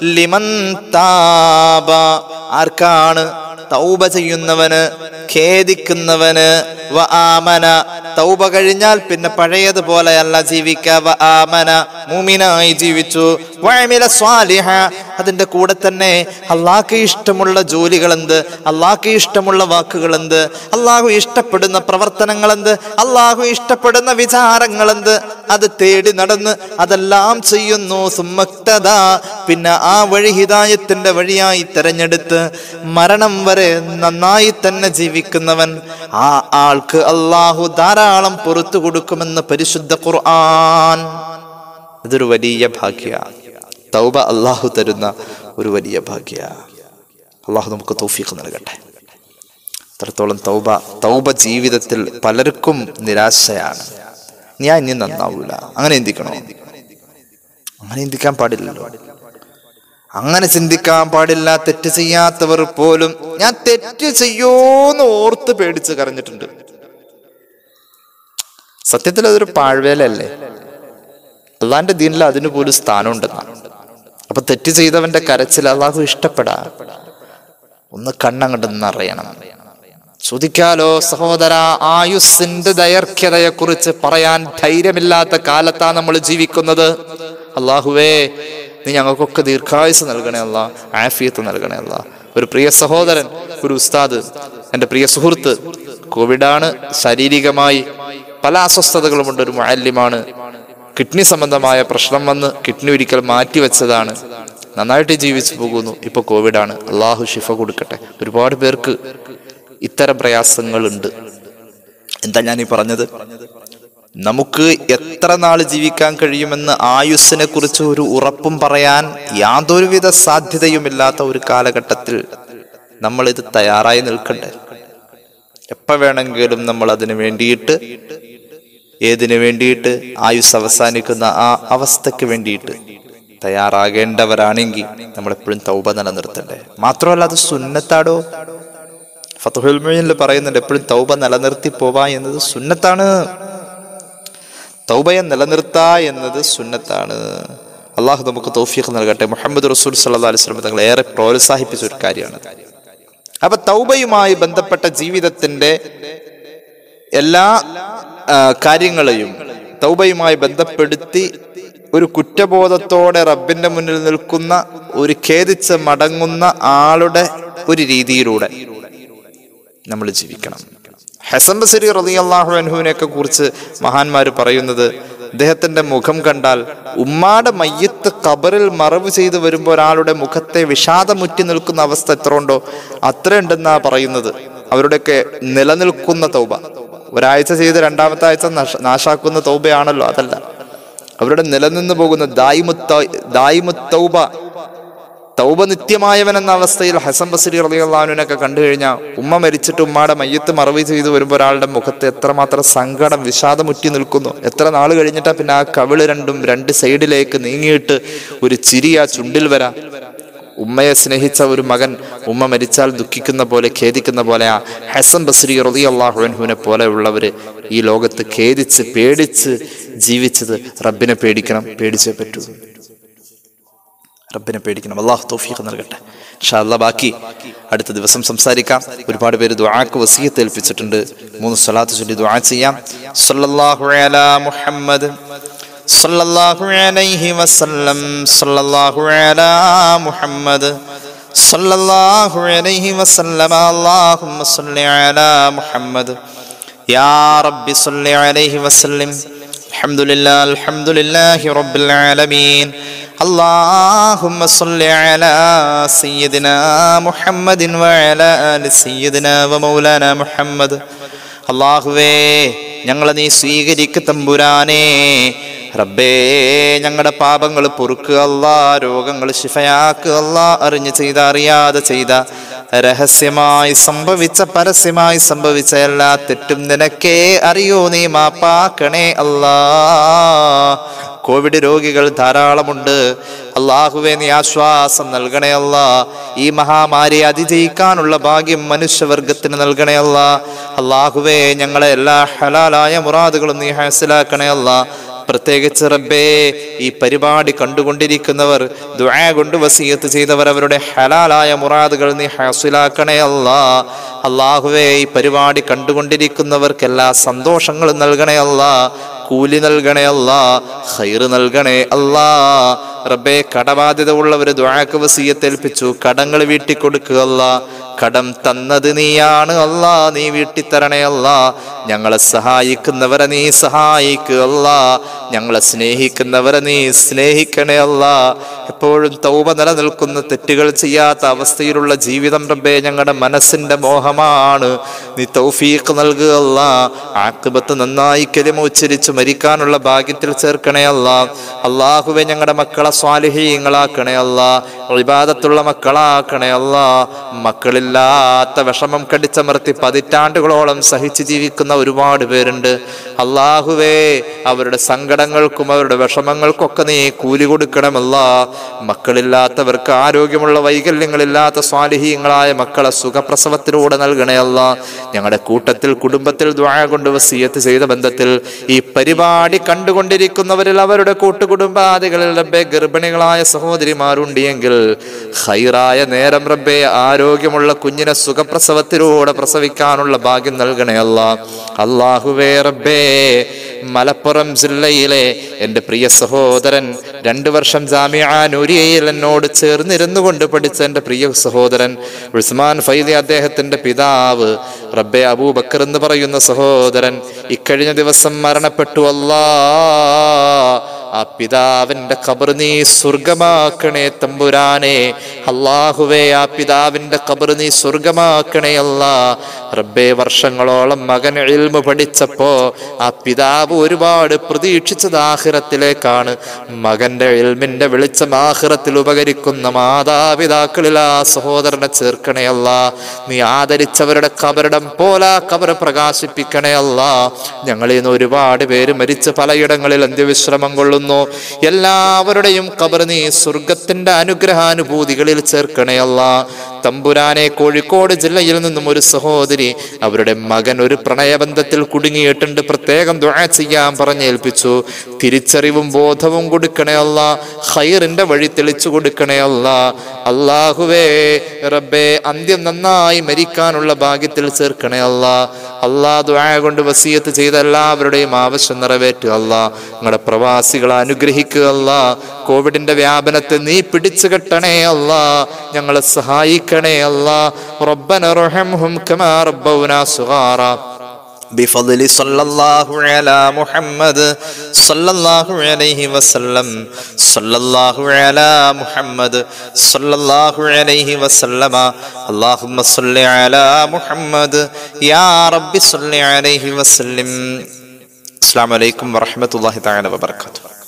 ലിമൻ താബ ആർക്കാണ് തൗബ ചെയ്യുന്നവന് ഖേദിക്കുന്നവന് വ ആമന തൗബ കഴിഞ്ഞാൽ പിന്നെ പഴയതുപോലെയല്ല ജീവിക്കുക വ ആമന മൂമിനായി ജീവിച്ചു വഅമില സ്വാലിഹ അതിന്റെ കൂടെ തന്നെ അള്ളാഹ്ക്ക് ഇഷ്ടമുള്ള ജോലികൾ എന്ത് അള്ളാഹ്ക്ക് ഇഷ്ടമുള്ള വാക്കുകൾ എന്ത് അള്ളാഹു ഇഷ്ടപ്പെടുന്ന പ്രവർത്തനങ്ങൾ എന്ത് അള്ളാഹു ഇഷ്ടപ്പെടുന്ന വിചാരങ്ങൾ എന്ത് അത് തേടി നടന്ന് അതെല്ലാം ചെയ്യുന്നു സുമ്മക്തത പിന്നെ ആ വഴി ഹിതായത്തിന്റെ വഴിയായി തെരഞ്ഞെടുത്ത് മരണം വരെ നന്നായി തന്നെ ജീവിക്കുന്നവൻ ആ ആൾക്ക് അള്ളാഹു ധാരാളം പുറത്തു കൊടുക്കുമെന്ന് പരിശുദ്ധ ഖുർആൻ ഇതൊരു വലിയ ഭാഗ്യ തൗബ അള്ളാഹു തരുന്ന ഒരു വലിയ ഭാഗ്യ അള്ളാഹു നമുക്ക് തൗഫീഖ് നൽകട്ടെ അത്രത്തോളം തൗബ തൗബ ജീവിതത്തിൽ പലർക്കും നിരാശയാണ് ഞാൻ ഇനി നന്നാവൂല അങ്ങനെ ചിന്തിക്കണോ അങ്ങനെ ചിന്തിക്കാൻ പാടില്ലല്ലോ അങ്ങനെ ചിന്തിക്കാൻ പാടില്ല തെറ്റ് ചെയ്യാത്തവർ പോലും ഞാൻ തെറ്റ് ചെയ്യോന്ന് ഓർത്ത് പേടിച്ച് കരഞ്ഞിട്ടുണ്ട് സത്യത്തിൽ അതൊരു പാഴ്വേലല്ലേ അള്ളാന്റെ ദീനിൽ അതിന് പോലും സ്ഥാനമുണ്ടെന്നാണ് അപ്പൊ തെറ്റ് ചെയ്തവന്റെ കരച്ചിൽ അള്ളാഹു ഇഷ്ടപ്പെടാ ഒന്ന് കണ്ണങ്ങോട്ട് നിറയണം ചോദിക്കാലോ സഹോദര ആയുസ്സിന്റെ ദൈർഘ്യതയെ കുറിച്ച് പറയാൻ ധൈര്യമില്ലാത്ത കാലത്താ നമ്മൾ ജീവിക്കുന്നത് അള്ളാഹുവേ നീ ഞങ്ങൾക്കൊക്കെ ദീർഘായുസ് നൽകണേ അല്ല ആഫിയത്ത് നൽകണേ അല്ല ഒരു പ്രിയ സഹോദരൻ ഒരു ഉസ്താദ് എൻ്റെ പ്രിയ സുഹൃത്ത് കോവിഡാണ് ശാരീരികമായി പല അസ്വസ്ഥതകളുമുണ്ട് ഒരു മുഅല്ലിമാണ് കിഡ്നി സംബന്ധമായ പ്രശ്നം വന്ന് കിഡ്നി ഒരിക്കൽ മാറ്റിവെച്ചതാണ് നന്നായിട്ട് ജീവിച്ചു പോകുന്നു ഇപ്പൊ കോവിഡാണ് അള്ളാഹു ഷിഫ കൊടുക്കട്ടെ ഒരുപാട് പേർക്ക് ഇത്തരം പ്രയാസങ്ങളുണ്ട് എന്താ ഞാൻ ഈ പറഞ്ഞത് നമുക്ക് എത്ര നാൾ ജീവിക്കാൻ കഴിയുമെന്ന് ആയുസ്സിനെ കുറിച്ച് ഒരു ഉറപ്പും പറയാൻ യാതൊരുവിധ സാധ്യതയുമില്ലാത്ത ഒരു കാലഘട്ടത്തിൽ നമ്മൾ ഇത് തയ്യാറായി നിൽക്കണ്ടേ എപ്പോ വേണമെങ്കിലും നമ്മൾ അതിനു വേണ്ടിയിട്ട് ഏതിനു വേണ്ടിയിട്ട് ആയുസ് അവസാനിക്കുന്ന ആ അവസ്ഥയ്ക്ക് വേണ്ടിയിട്ട് തയ്യാറാകേണ്ടവരാണെങ്കിൽ നമ്മളെപ്പോഴും തൗബ നിലനിർത്തണ്ടേ മാത്രമല്ല അത് സുന്നത്താടോ ഫത്തുഹുൽ മുഈനിൽ പറയുന്നുണ്ട് എപ്പോഴും തൗബ നിലനിർത്തി പോവാ എന്നത് സുന്നത്താണ് തൗബയെ നിലനിർത്താ എന്നത് സുന്നത്താണ് അള്ളാഹു നമുക്ക് തൗഫീഖ് നൽകട്ടെ മുഹമ്മദ് റസൂൽ സല്ലാ അലൈഹി സ്വലം തങ്ങൾ ഏറെ പ്രോത്സാഹിപ്പിച്ച ഒരു കാര്യമാണ് അപ്പൊ തൗബയുമായി ബന്ധപ്പെട്ട ജീവിതത്തിന്റെ എല്ലാ ആ, കാര്യങ്ങളെയും തൗബയുമായി ബന്ധപ്പെടുത്തി ഒരു കുറ്റബോധത്തോടെ റബ്ബിന്റെ മുന്നിൽ നിൽക്കുന്ന ഒരു ഖേദിച്ച് മടങ്ങുന്ന ആളുടെ ഒരു രീതിയിലൂടെ നമ്മൾ ജീവിക്കണം ഹസൻ ബസരി റളിയല്ലാഹു അൻഹുവിനെയൊക്കെ കുറിച്ച് മഹാന്മാർ പറയുന്നത് അദ്ദേഹത്തിന്റെ മുഖം കണ്ടാൽ ഉമ്മാടെ മയ്യത്ത് കബറിൽ മറവ് ചെയ്തു വരുമ്പോൾ ഒരാളുടെ മുഖത്തെ വിഷാദമുറ്റി നിൽക്കുന്ന അവസ്ഥ എത്ര ഉണ്ടോ അത്ര ഉണ്ടെന്നാ പറയുന്നത് അവരുടെയൊക്കെ നിലനിൽക്കുന്ന തൗബ ഒരാഴ്ച ചെയ്ത് രണ്ടാമത്തെ ആഴ്ച നഷ- നാശാക്കുന്ന തൗബയാണല്ലോ അതല്ല അവരുടെ നിലനിന്ന് പോകുന്ന ദായിമുത്ത ദായിമുത്തൗബ തൗബ നിത്യമായവൻ എന്ന അവസ്ഥയിൽ ഹസൻ ബസരി റളിയല്ലാഹുവിനൊക്കെ കണ്ടു കഴിഞ്ഞാൽ ഉമ്മ മരിച്ചിട്ട് ഉമ്മയുടെ മയ്യത്ത് മറവി ചെയ്തു വരുമ്പോൾ ഒരാളുടെ മുഖത്ത് എത്രമാത്രം സങ്കടം വിഷാദമുറ്റി നിൽക്കുന്നു എത്ര നാൾ കഴിഞ്ഞിട്ടാ പിന്നെ ആ കവിള് രണ്ടും രണ്ട് സൈഡിലേക്ക് നീങ്ങിയിട്ട് ഒരു ചിരി ആ ചുണ്ടിൽ വരാ ഉമ്മയെ സ്നേഹിച്ച ഒരു മകൻ ഉമ്മ മരിച്ചാൽ ദുഃഖിക്കുന്ന പോലെ ഖേദിക്കുന്ന പോലെ ആ ഹസൻ ബസ്രി റതി അള്ളാഹുവിനെ പോലെയുള്ളവര് ഈ ലോകത്ത് ഖേദിച്ച് പേടിച്ച് ജീവിച്ചത് റബ്ബിനെ പേടിക്കണം പേടിച്ചേ പറ്റൂ റബ്ബിനെ പേടിക്കണം അള്ളാഹു തൗഫീഖ് നൽകട്ടെ ഇൻഷാ അല്ലാ ബാക്കി അടുത്ത ദിവസം സംസാരിക്കാം ഒരുപാട് പേര് ദുആക്ക് വസീയത്ത് ഏൽപ്പിച്ചിട്ടുണ്ട് മൂന്ന് സ്വലാത്ത് ചൊല്ലി ദുആ ചെയ്യാം സല്ലല്ലാഹു അലാ മുഹമ്മദ് സല്ലല്ലാഹു അലൈഹി വസല്ലം സല്ലല്ലാഹു അലാ മുഹമ്മദ് സല്ലല്ലാഹു അലൈഹി വസല്ലം അല്ലാഹുമ്മ സല്ലി അലാ മുഹമ്മദ് യാ റബ്ബി സല്ലി അലൈഹി വസല്ലം الحمد لله الحمد لله رب العالمين اللهم صل على سيدنا محمد وعلى آل سيدنا ومولانا محمد അള്ളാഹുവേ ഞങ്ങളെ നീ സ്വീകരിക്ക തമ്പുരാനേ റബ്ബേ ഞങ്ങളുടെ പാപങ്ങൾ പൊറുക്കുക അല്ലാ രോഗങ്ങൾ ശിഫയാക്കുക അല്ലാ അറിഞ്ഞ് ചെയ്ത അറിയാതെ ചെയ്ത രഹസ്യമായി സംഭവിച്ച പരസ്യമായി സംഭവിച്ച എല്ലാ തെറ്റും നിനക്കേ അറിയോ നീ മാപ്പാക്കണേ അല്ലാ കോവിഡ് രോഗികൾ ധാരാളമുണ്ട് അള്ളാഹുവെ നീ ആശ്വാസം നൽകണേ അല്ല ഈ മഹാമാരി അതിജയിക്കാനുള്ള ഭാഗ്യം മനുഷ്യവർഗത്തിന് നൽകണേ അല്ല അള്ളാഹുവെ ഞങ്ങളെ എല്ലാ ഹലാലായ മുറാദുകളും നീ ഹാസിലാക്കണേ അല്ല പ്രത്യേകിച്ച് റബ്ബേ ഈ പരിപാടി കണ്ടുകൊണ്ടിരിക്കുന്നവർ ദുആ കൊണ്ട് വസീയത്ത് ചെയ്തവർ അവരുടെ ഹലാലായ മുറാദുകൾ നീ ഹാസിലാക്കണേ അല്ലാ അള്ളാഹുവേ ഈ പരിപാടി കണ്ടുകൊണ്ടിരിക്കുന്നവർക്ക് എല്ലാ സന്തോഷങ്ങളും നൽകണേ അല്ലാ കൂലി നൽകണേ അല്ലാ ഖൈറ് നൽകണേ അല്ലാ റബ്ബേ കടബാധ്യത ഉള്ളവർ ദ്വാക്ക് വസീയത്തേൽപ്പിച്ചു കടങ്ങൾ വീട്ടി കൊടുക്കുക അല്ലാ കടം തന്നത് നീയാണ് അല്ലാ നീ വീട്ടിത്തരണേ അല്ലാ ഞങ്ങളെ സഹായിക്കുന്നവരെ നീ സഹായിക്കുക അല്ലാ ഞങ്ങളെ സ്നേഹിക്കുന്നവരെ നീ സ്നേഹിക്കണേ അല്ലാ എപ്പോഴും തൗബ നിലനിൽക്കുന്ന തെറ്റുകൾ ചെയ്യാത്ത അവസ്ഥയിലുള്ള ജീവിതം റബ്ബേ ഞങ്ങളുടെ മനസ്സിന്റെ മോഹമാണ് നീ തൗഫീഖ് നൽകുക അല്ലാ ആക്ബത്ത് നന്നായി കലിമ ഉച്ചരിച്ച് മരിക്കാനുള്ള ഭാഗ്യത്തിൽ ചേർക്കണേ അല്ലാ അള്ളാഹുവെ ഞങ്ങളുടെ മക്കളെ സ്വാലിഹീങ്ങളാക്കണേ അല്ലാ ഇബാദത്തുള്ള മക്കളാക്കണേ അല്ലാ മക്കളില്ലാത്ത വിഷമം കടിച്ചമർത്തി പതിറ്റാണ്ടുകളോളം സഹിച്ച് ജീവിക്കുന്ന ഒരുപാട് പേരുണ്ട് അള്ളാഹുവേ അവരുടെ സങ്കടങ്ങൾക്കും അവരുടെ വിഷമങ്ങൾക്കൊക്കെ നീ കൂലി കൊടുക്കണമല്ല മക്കളില്ലാത്തവർക്ക് ആരോഗ്യമുള്ള വൈകല്യങ്ങളില്ലാത്ത സ്വാലിഹീങ്ങളായ മക്കളെ സുഖപ്രസവത്തിലൂടെ നൽകണേ അല്ല ഞങ്ങളുടെ കൂട്ടത്തിൽ കുടുംബത്തിൽ ദ്വാഴ കൊണ്ട് വസീയത്ത് ചെയ്ത ബന്ധത്തിൽ ഈ പരിപാടി കണ്ടുകൊണ്ടിരിക്കുന്നവരിൽ അവരുടെ കൂട്ടുകുടുംബാദികളിൽ റബ്ബെ ഗർഭിണികളായ സഹോദരിമാരുണ്ട് എങ്കിൽ ഹൈറായ നേരം റബ്ബെ ആരോഗ്യമുള്ള കുഞ്ഞിനെ സുഖപ്രസവത്തിലൂടെ പ്രസവിക്കാനുള്ള ഭാഗ്യം നൽകണേ അല്ല അള്ളാഹുവേ റബ്ബേ മലപ്പുറം ജില്ലയിലെ എൻ്റെ പ്രിയ സഹോദരൻ രണ്ടു വർഷം ജാമ്യാനൂരിയയിൽ എന്നോട് ചേർന്നിരുന്നു കൊണ്ട് പഠിച്ച എൻ്റെ പ്രിയ സഹോദരൻ ഉസ്മാൻ ഫൈദി അദ്ദേഹത്തിൻ്റെ പിതാവ് റബ്ബെ അബൂബക്കർ എന്ന് പറയുന്ന സഹോദരൻ ഇക്കഴിഞ്ഞ ദിവസം മരണപ്പെട്ടു അല്ലാ ആ പിതാവിന്റെ ഖബർ നീ സ്വർഗമാക്കണേ തമ്പുരാനെ അള്ളാഹുവേ ആ പിതാവിന്റെ ഖബർ നീ സ്വർഗമാക്കണേ അല്ല റബ്ബേ വർഷങ്ങളോളം മകൻ ഇൽമ പഠിച്ചപ്പോ ആ പിതാവ് ഒരുപാട് പ്രതീക്ഷിച്ചത് ആഹിറത്തിലേക്കാണ് മകന്റെ ഇൽമിന്റെ വെളിച്ചം ആഹിറത്തിൽ ഉപകരിക്കുന്ന മാതാപിതാക്കളിൽ ആ സഹോദരനെ ചേർക്കണേ അല്ല നീ ആദരിച്ചവരുടെ കബറിടം പോലെ കബർ പ്രകാശിപ്പിക്കണേ അല്ല ഞങ്ങളിൽ നിന്ന് ഒരുപാട് പേര് മരിച്ച് പലയിടങ്ങളിൽ അന്ത്യവിശ്രമം കൊള്ളുന്നു എല്ലാവരുടെയും കബർ നീ സ്വർഗത്തിന്റെ അനുഗ്രഹാനുഭൂതികളിൽ ചേർക്കണേ അല്ല തമ്പുരാനെ കോഴിക്കോട് ജില്ലയിൽ നിന്നും ഒരു സഹോദരി അവരുടെ മകൻ ഒരു പ്രണയബന്ധത്തിൽ കുടുങ്ങിയിട്ടുണ്ട് പ്രത്യേകം ദുആ ചെയ്യാൻ പറഞ്ഞേൽപ്പിച്ചു തിരിച്ചറിവും ബോധവും കൊടുക്കണേ അല്ല ഹൈറിന്റെ വഴി തെളിച്ചു കൊടുക്കണേ അല്ല അള്ളാഹുവേ റബ്ബേ അന്ത്യം നന്നായി മരിക്കാനുള്ള ഭാഗ്യത്തിൽ ചേർക്കണേ അല്ല അള്ളാ ദുആ കൊണ്ട് വസീയത്ത് ചെയ്ത എല്ലാവരുടെയും ആവശ്യം നിറവേറ്റുക അല്ല നിങ്ങളുടെ പ്രവാസികളെ അനുഗ്രഹിക്കുക അല്ല കോവിഡിന്റെ വ്യാപനത്തെ നീ പിടിച്ചു കെട്ടണേ അല്ല ഞങ്ങളെ സഹായിക്കണേ അല്ല റബ്ബന റഹംഹും കമാ റബ്ബൗനാ സുഗാറ بفضل صلى الله على محمد صلى الله عليه وسلم صلى الله على محمد صلى الله عليه وسلم اللهم صل على محمد يا رب صل عليه وسلم السلام عليكم ورحمة الله تعالى وبركاته